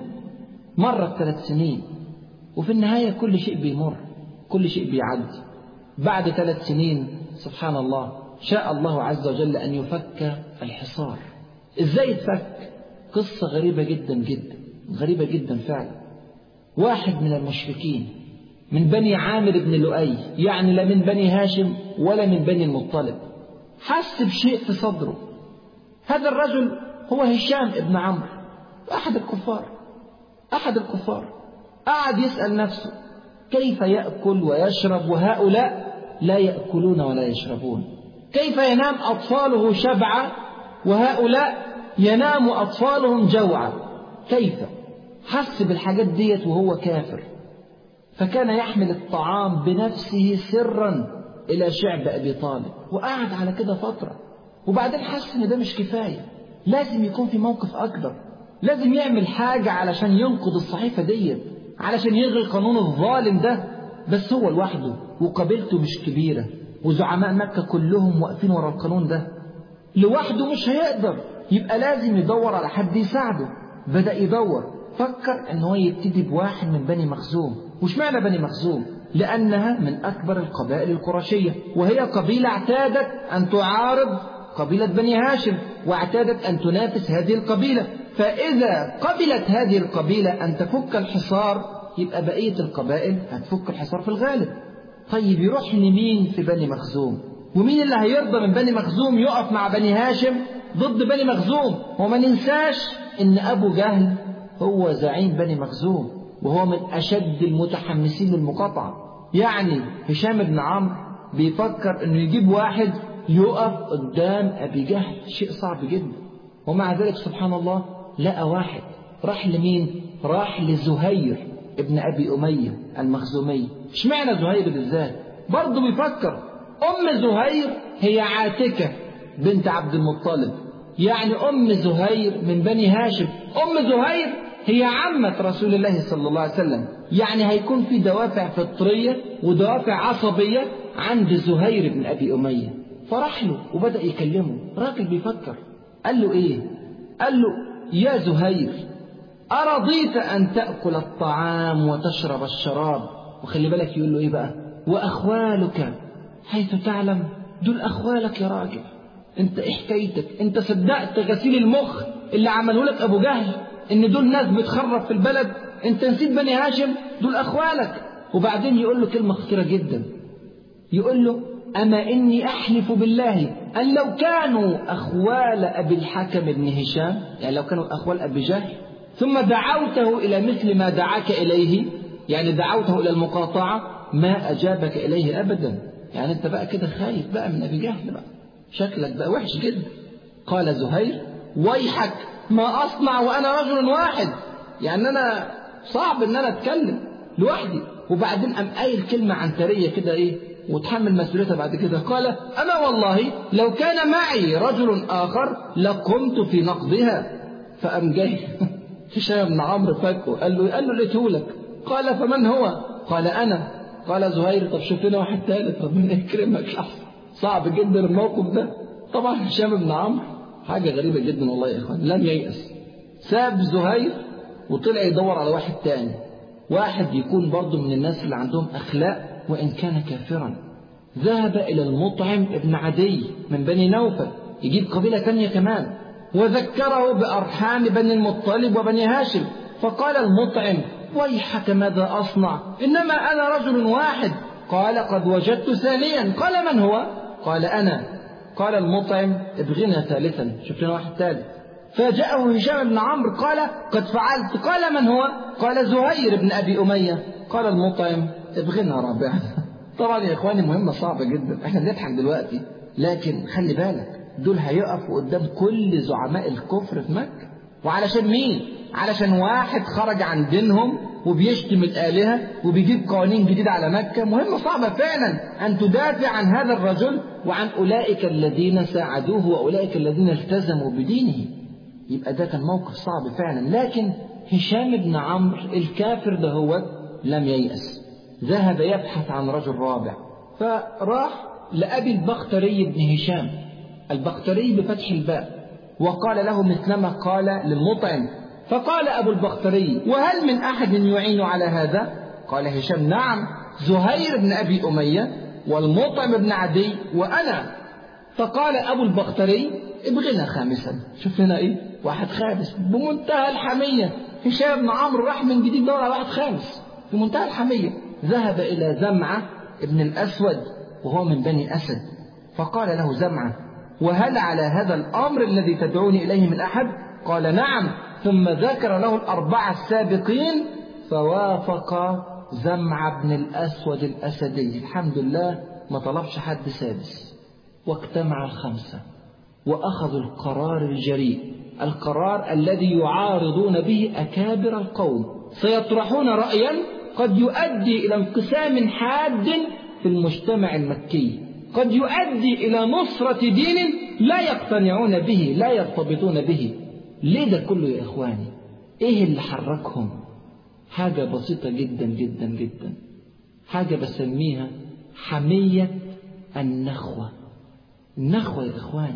مرت ثلاث سنين وفي النهاية كل شيء بيمر كل شيء بيعدي بعد ثلاث سنين سبحان الله شاء الله عز وجل أن يفك الحصار إزاي يتفك قصة غريبة جدا جدا غريبة جدا فعلا واحد من المشركين من بني عامر بن لؤي يعني لا من بني هاشم ولا من بني المطلب حس بشيء في صدره هذا الرجل هو هشام ابن عمرو أحد الكفار أحد الكفار قعد يسأل نفسه كيف يأكل ويشرب وهؤلاء لا يأكلون ولا يشربون كيف ينام أطفاله شبعا وهؤلاء ينام أطفالهم جوعا كيف حس بالحاجات ديت وهو كافر فكان يحمل الطعام بنفسه سرا إلى شعب أبي طالب وقعد على كده فترة وبعدين حس إن ده مش كفاية لازم يكون في موقف أكبر لازم يعمل حاجة علشان ينقذ الصحيفة ديت علشان يلغي القانون الظالم ده بس هو لوحده وقبيلته مش كبيرة وزعماء مكة كلهم واقفين ورا القانون ده لوحده مش هيقدر يبقى لازم يدور على حد يساعده بدأ يدور فكر ان هو يبتدي بواحد من بني مخزوم وش معنى بني مخزوم لأنها من أكبر القبائل القرشية وهي قبيلة اعتادت أن تعارض قبيلة بني هاشم واعتادت أن تنافس هذه القبيلة فإذا قبلت هذه القبيلة أن تفك الحصار يبقى بقية القبائل هتفك الحصار في الغالب طيب يروح لمين في بني مخزوم ومين اللي هيرضى من بني مخزوم يقف مع بني هاشم ضد بني مخزوم وما ننساش ان ابو جهل هو زعيم بني مخزوم وهو من اشد المتحمسين للمقاطعه يعني هشام بن عمرو بيفكر انه يجيب واحد يقف قدام ابي جهل شيء صعب جدا ومع ذلك سبحان الله لقى واحد راح لمين راح لزهير ابن ابي اميه المخزومي اشمعنى زهير بالذات برضه بيفكر ام زهير هي عاتكه بنت عبد المطلب يعني أم زهير من بني هاشم أم زهير هي عمة رسول الله صلى الله عليه وسلم يعني هيكون في دوافع فطرية ودوافع عصبية عند زهير بن أبي أمية فراح له وبدأ يكلمه راجل بيفكر قال له إيه قال له يا زهير أرضيت أن تأكل الطعام وتشرب الشراب وخلي بالك يقول له إيه بقى وأخوالك حيث تعلم دول أخوالك يا راجل أنت إيه حكايتك أنت صدقت غسيل المخ اللي عمله لك أبو جهل إن دول ناس بتخرب في البلد أنت نسيت بني هاشم دول أخوالك وبعدين يقول له كلمة خطيرة جدا يقول له أما إني أحلف بالله أن لو كانوا أخوال أبي الحكم بن هشام يعني لو كانوا أخوال أبي جهل ثم دعوته إلى مثل ما دعاك إليه يعني دعوته إلى المقاطعة ما أجابك إليه أبدا يعني أنت بقى كده خايف بقى من أبي جهل بقى شكلك بقى وحش جدا قال زهير ويحك ما أصنع وأنا رجل واحد يعني أنا صعب إن أنا أتكلم لوحدي وبعدين قام قايل كلمة عنترية كده إيه وتحمل مسؤوليتها بعد كده قال أما والله لو كان معي رجل آخر لقمت في نقضها فقام جاي هشام بن عمرو فكه قال له قال له لقيته قال فمن هو؟ قال أنا قال زهير طب شوف لنا واحد ثالث ربنا يكرمك أحسن صعب جدا الموقف ده طبعا هشام بن عمرو حاجة غريبة جدا والله يا إخوان لم ييأس ساب زهير وطلع يدور على واحد تاني واحد يكون برضه من الناس اللي عندهم أخلاق وإن كان كافرا ذهب إلى المطعم ابن عدي من بني نوفل يجيب قبيلة تانية كمان وذكره بأرحام بني المطلب وبني هاشم فقال المطعم ويحك ماذا أصنع إنما أنا رجل واحد قال قد وجدت ثانيا قال من هو قال أنا قال المطعم ابغنا ثالثا شفنا واحد ثالث فجاءه هشام بن عمرو قال قد فعلت قال من هو قال زهير بن أبي أمية قال المطعم ابغنا رابعا طبعا يا إخواني مهمة صعبة جدا احنا بنضحك دلوقتي لكن خلي بالك دول هيقفوا قدام كل زعماء الكفر في مكة وعلشان مين علشان واحد خرج عن دينهم وبيشتم الآلهة وبيجيب قوانين جديدة على مكة مهمة صعبة فعلا أن تدافع عن هذا الرجل وعن أولئك الذين ساعدوه وأولئك الذين التزموا بدينه يبقى ده كان موقف صعب فعلا لكن هشام بن عمرو الكافر ده هو لم ييأس ذهب يبحث عن رجل رابع فراح لأبي البختري بن هشام البختري بفتح الباء وقال له مثلما قال للمطعم فقال أبو البختري وهل من أحد يعين على هذا قال هشام نعم زهير بن أبي أمية والمطعم بن عدي وأنا فقال أبو البختري ابغنا خامسا شوف هنا إيه واحد خامس بمنتهى الحمية هشام بن عمرو راح من جديد دور على واحد خامس بمنتهى الحمية ذهب إلى زمعة ابن الأسود وهو من بني أسد فقال له زمعة وهل على هذا الأمر الذي تدعوني إليه من أحد قال نعم ثم ذكر له الأربعة السابقين فوافق زمع بن الأسود الأسدي الحمد لله ما طلبش حد سادس واجتمع الخمسة وأخذوا القرار الجريء القرار الذي يعارضون به أكابر القوم سيطرحون رأيا قد يؤدي إلى انقسام حاد في المجتمع المكي قد يؤدي إلى نصرة دين لا يقتنعون به لا يرتبطون به ليه ده كله يا إخواني إيه اللي حركهم حاجة بسيطة جدا جدا جدا حاجة بسميها حمية النخوة النخوة يا إخواني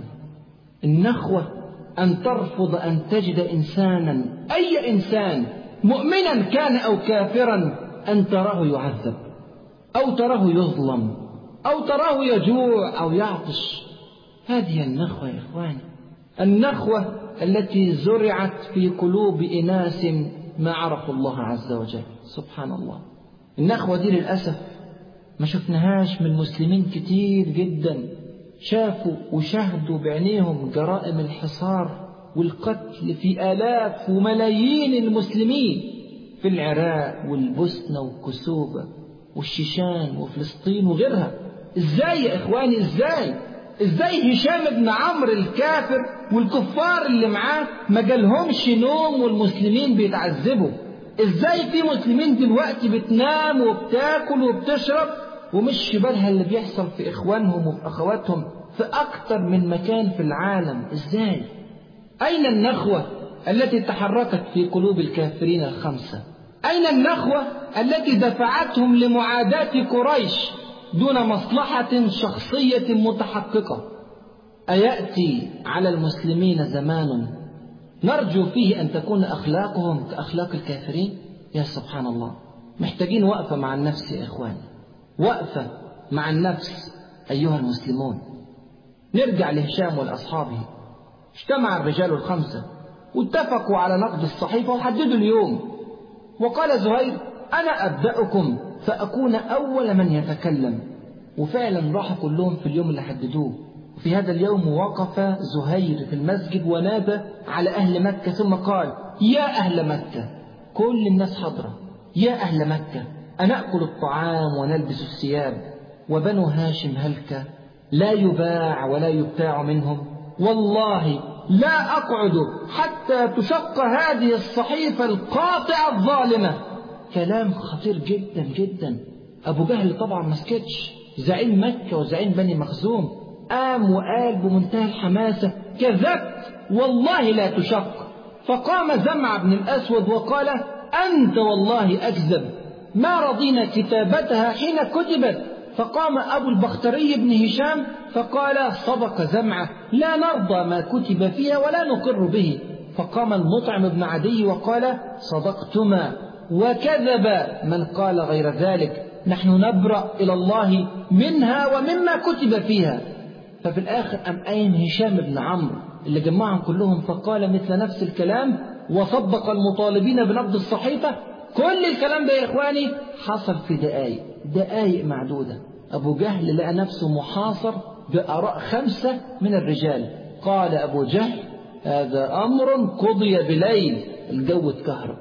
النخوة أن ترفض أن تجد إنسانا أي إنسان مؤمنا كان أو كافرا أن تراه يعذب أو تراه يظلم أو تراه يجوع أو يعطش هذه النخوة يا إخواني النخوة التي زرعت في قلوب إناس ما عرفوا الله عز وجل سبحان الله النخوة دي للأسف ما شفناهاش من مسلمين كتير جدا شافوا وشاهدوا بعينيهم جرائم الحصار والقتل في آلاف وملايين المسلمين في العراق والبوسنة وكسوبة والشيشان وفلسطين وغيرها ازاي يا اخواني ازاي ازاي هشام بن عمرو الكافر والكفار اللي معاه ما جالهمش نوم والمسلمين بيتعذبوا ازاي في مسلمين دلوقتي بتنام وبتاكل وبتشرب ومش بالها اللي بيحصل في اخوانهم وفي اخواتهم في اكتر من مكان في العالم ازاي أين النخوة التي تحركت في قلوب الكافرين الخمسة أين النخوة التي دفعتهم لمعاداة قريش دون مصلحة شخصية متحققة أيأتي على المسلمين زمان نرجو فيه أن تكون أخلاقهم كأخلاق الكافرين يا سبحان الله محتاجين وقفة مع النفس يا إخواني وقفة مع النفس أيها المسلمون نرجع لهشام والأصحابه اجتمع الرجال الخمسة واتفقوا على نقد الصحيفة وحددوا اليوم وقال زهير أنا أبدأكم فأكون أول من يتكلم وفعلا راحوا كلهم في اليوم اللي حددوه وفي هذا اليوم وقف زهير في المسجد ونادى على أهل مكة ثم قال يا أهل مكة كل الناس حضرة يا أهل مكة أنأكل الطعام ونلبس الثياب وبنو هاشم هلك لا يباع ولا يبتاع منهم والله لا أقعد حتى تشق هذه الصحيفة القاطعة الظالمة كلام خطير جدا جدا أبو جهل طبعا ما سكتش زعيم مكة وزعيم بني مخزوم قام وقال بمنتهى الحماسة كذبت والله لا تشق فقام زمع بن الأسود وقال أنت والله أكذب ما رضينا كتابتها حين كتبت فقام أبو البختري بن هشام فقال صدق زمعة لا نرضى ما كتب فيها ولا نقر به فقام المطعم بن عدي وقال صدقتما وكذب من قال غير ذلك نحن نبرأ إلى الله منها ومما كتب فيها ففي الآخر أم أين هشام بن عمرو اللي جمعهم كلهم فقال مثل نفس الكلام وصدق المطالبين بنقد الصحيفة كل الكلام ده يا إخواني حصل في دقايق دقايق معدودة أبو جهل لقى نفسه محاصر بآراء خمسة من الرجال قال أبو جهل هذا أمر قضي بليل الجو اتكهرب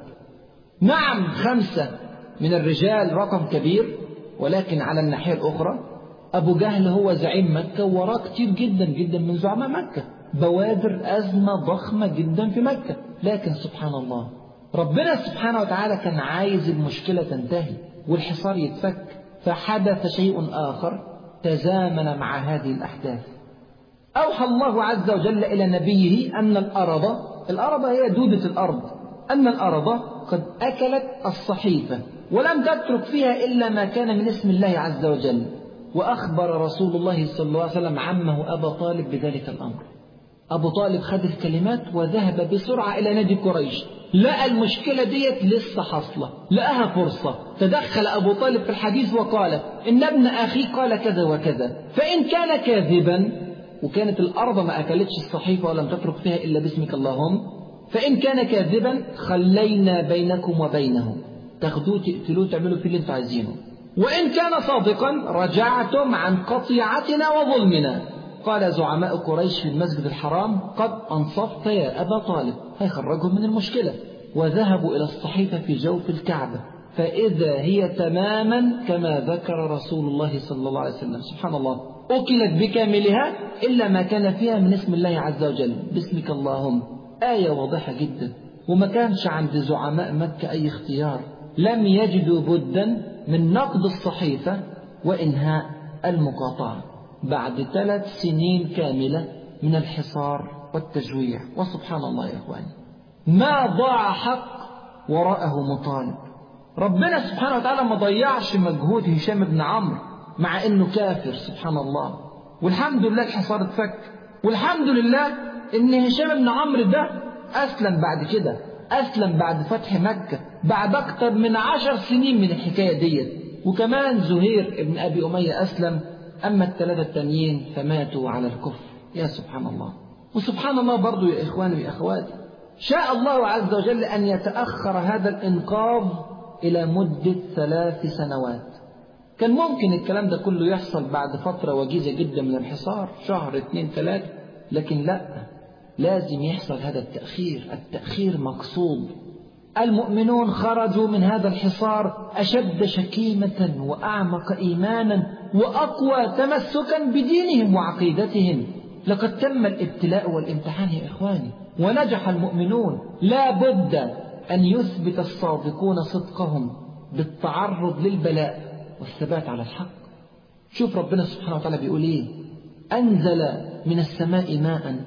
نعم خمسة من الرجال رقم كبير ولكن على الناحية الأخرى أبو جهل هو زعيم مكة وراه كتير جدا جدا من زعماء مكة بوادر أزمة ضخمة جدا في مكة لكن سبحان الله ربنا سبحانه وتعالى كان عايز المشكلة تنتهي والحصار يتفك فحدث شيء آخر تزامن مع هذه الأحداث أوحى الله عز وجل إلى نبيه أن الأرض الأرض هي دودة الأرض أن الأرض قد أكلت الصحيفة ولم تترك فيها إلا ما كان من اسم الله عز وجل وأخبر رسول الله صلى الله عليه وسلم عمه أبا طالب بذلك الأمر أبو طالب خد الكلمات وذهب بسرعة إلى نادي قريش لقى المشكلة ديت لسه حاصلة لقاها فرصة تدخل أبو طالب في الحديث وقال إن ابن أخي قال كذا وكذا فإن كان كاذبا وكانت الأرض ما أكلتش الصحيفة ولم تترك فيها إلا باسمك اللهم فإن كان كاذبا خلينا بينكم وبينه تاخدوه تقتلوه تعملوا فيه اللي انتوا عايزينه وإن كان صادقا رجعتم عن قطيعتنا وظلمنا قال زعماء قريش في المسجد الحرام قد أنصفت يا أبا طالب هيخرجهم من المشكلة وذهبوا إلى الصحيفة في جوف الكعبة فإذا هي تماما كما ذكر رسول الله صلى الله عليه وسلم سبحان الله أكلت بكاملها إلا ما كان فيها من اسم الله عز وجل باسمك اللهم آية واضحة جدا وما كانش عند زعماء مكة أي اختيار لم يجدوا بدا من نقد الصحيفة وإنهاء المقاطعة بعد ثلاث سنين كاملة من الحصار والتجويع وسبحان الله يا إخواني ما ضاع حق وراءه مطالب ربنا سبحانه وتعالى ما ضيعش مجهود هشام بن عمرو مع انه كافر سبحان الله والحمد لله الحصار اتفك والحمد لله ان هشام بن عمرو ده اسلم بعد كده اسلم بعد فتح مكة بعد اكتر من عشر سنين من الحكاية ديت وكمان زهير ابن ابي امية اسلم اما الثلاثة التانيين فماتوا على الكفر يا سبحان الله وسبحان الله برضو يا اخواني ويا اخواتي شاء الله عز وجل ان يتاخر هذا الانقاذ الى مده ثلاث سنوات كان ممكن الكلام ده كله يحصل بعد فترة وجيزة جدا من الحصار شهر اثنين ثلاثة لكن لا لازم يحصل هذا التأخير التأخير مقصود المؤمنون خرجوا من هذا الحصار أشد شكيمة وأعمق إيمانا وأقوى تمسكا بدينهم وعقيدتهم لقد تم الابتلاء والامتحان يا إخواني ونجح المؤمنون لا بد أن يثبت الصادقون صدقهم بالتعرض للبلاء والثبات على الحق شوف ربنا سبحانه وتعالى بيقول ايه انزل من السماء ماء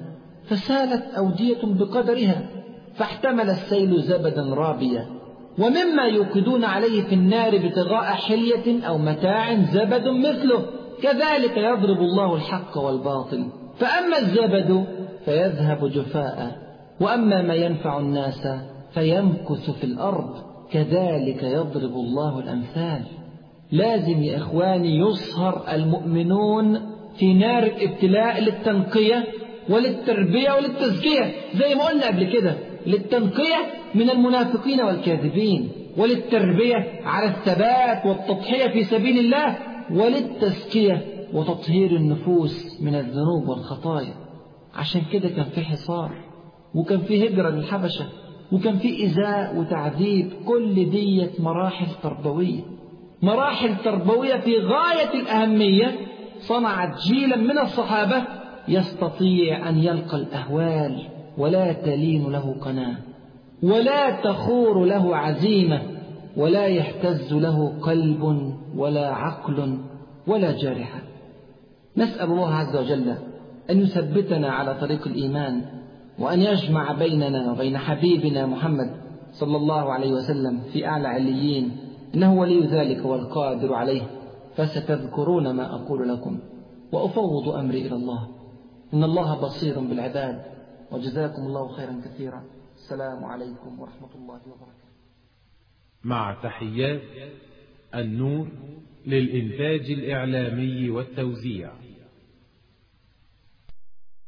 فسالت أودية بقدرها فاحتمل السيل زبدا رابيا ومما يوقدون عليه في النار ابتغاء حلية أو متاع زبد مثله كذلك يضرب الله الحق والباطل فأما الزبد فيذهب جفاء وأما ما ينفع الناس فيمكث في الأرض كذلك يضرب الله الأمثال لازم يا إخواني يصهر المؤمنون في نار الابتلاء للتنقية وللتربية وللتزكية زي ما قلنا قبل كده للتنقية من المنافقين والكاذبين وللتربية على الثبات والتضحية في سبيل الله وللتزكية وتطهير النفوس من الذنوب والخطايا عشان كده كان في حصار وكان في هجرة للحبشة وكان في إزاء وتعذيب كل دية مراحل تربوية مراحل تربوية في غاية الأهمية صنعت جيلا من الصحابة يستطيع أن يلقى الأهوال ولا تلين له قناة ولا تخور له عزيمة ولا يهتز له قلب ولا عقل ولا جارحة نسأل الله عز وجل أن يثبتنا على طريق الإيمان وأن يجمع بيننا وبين حبيبنا محمد صلى الله عليه وسلم في أعلى عليين إنه ولي ذلك والقادر عليه فستذكرون ما أقول لكم وأفوض أمري إلى الله إن الله بصير بالعباد وجزاكم الله خيرا كثيرا السلام عليكم ورحمة الله وبركاته مع تحيات النور للإنتاج الإعلامي والتوزيع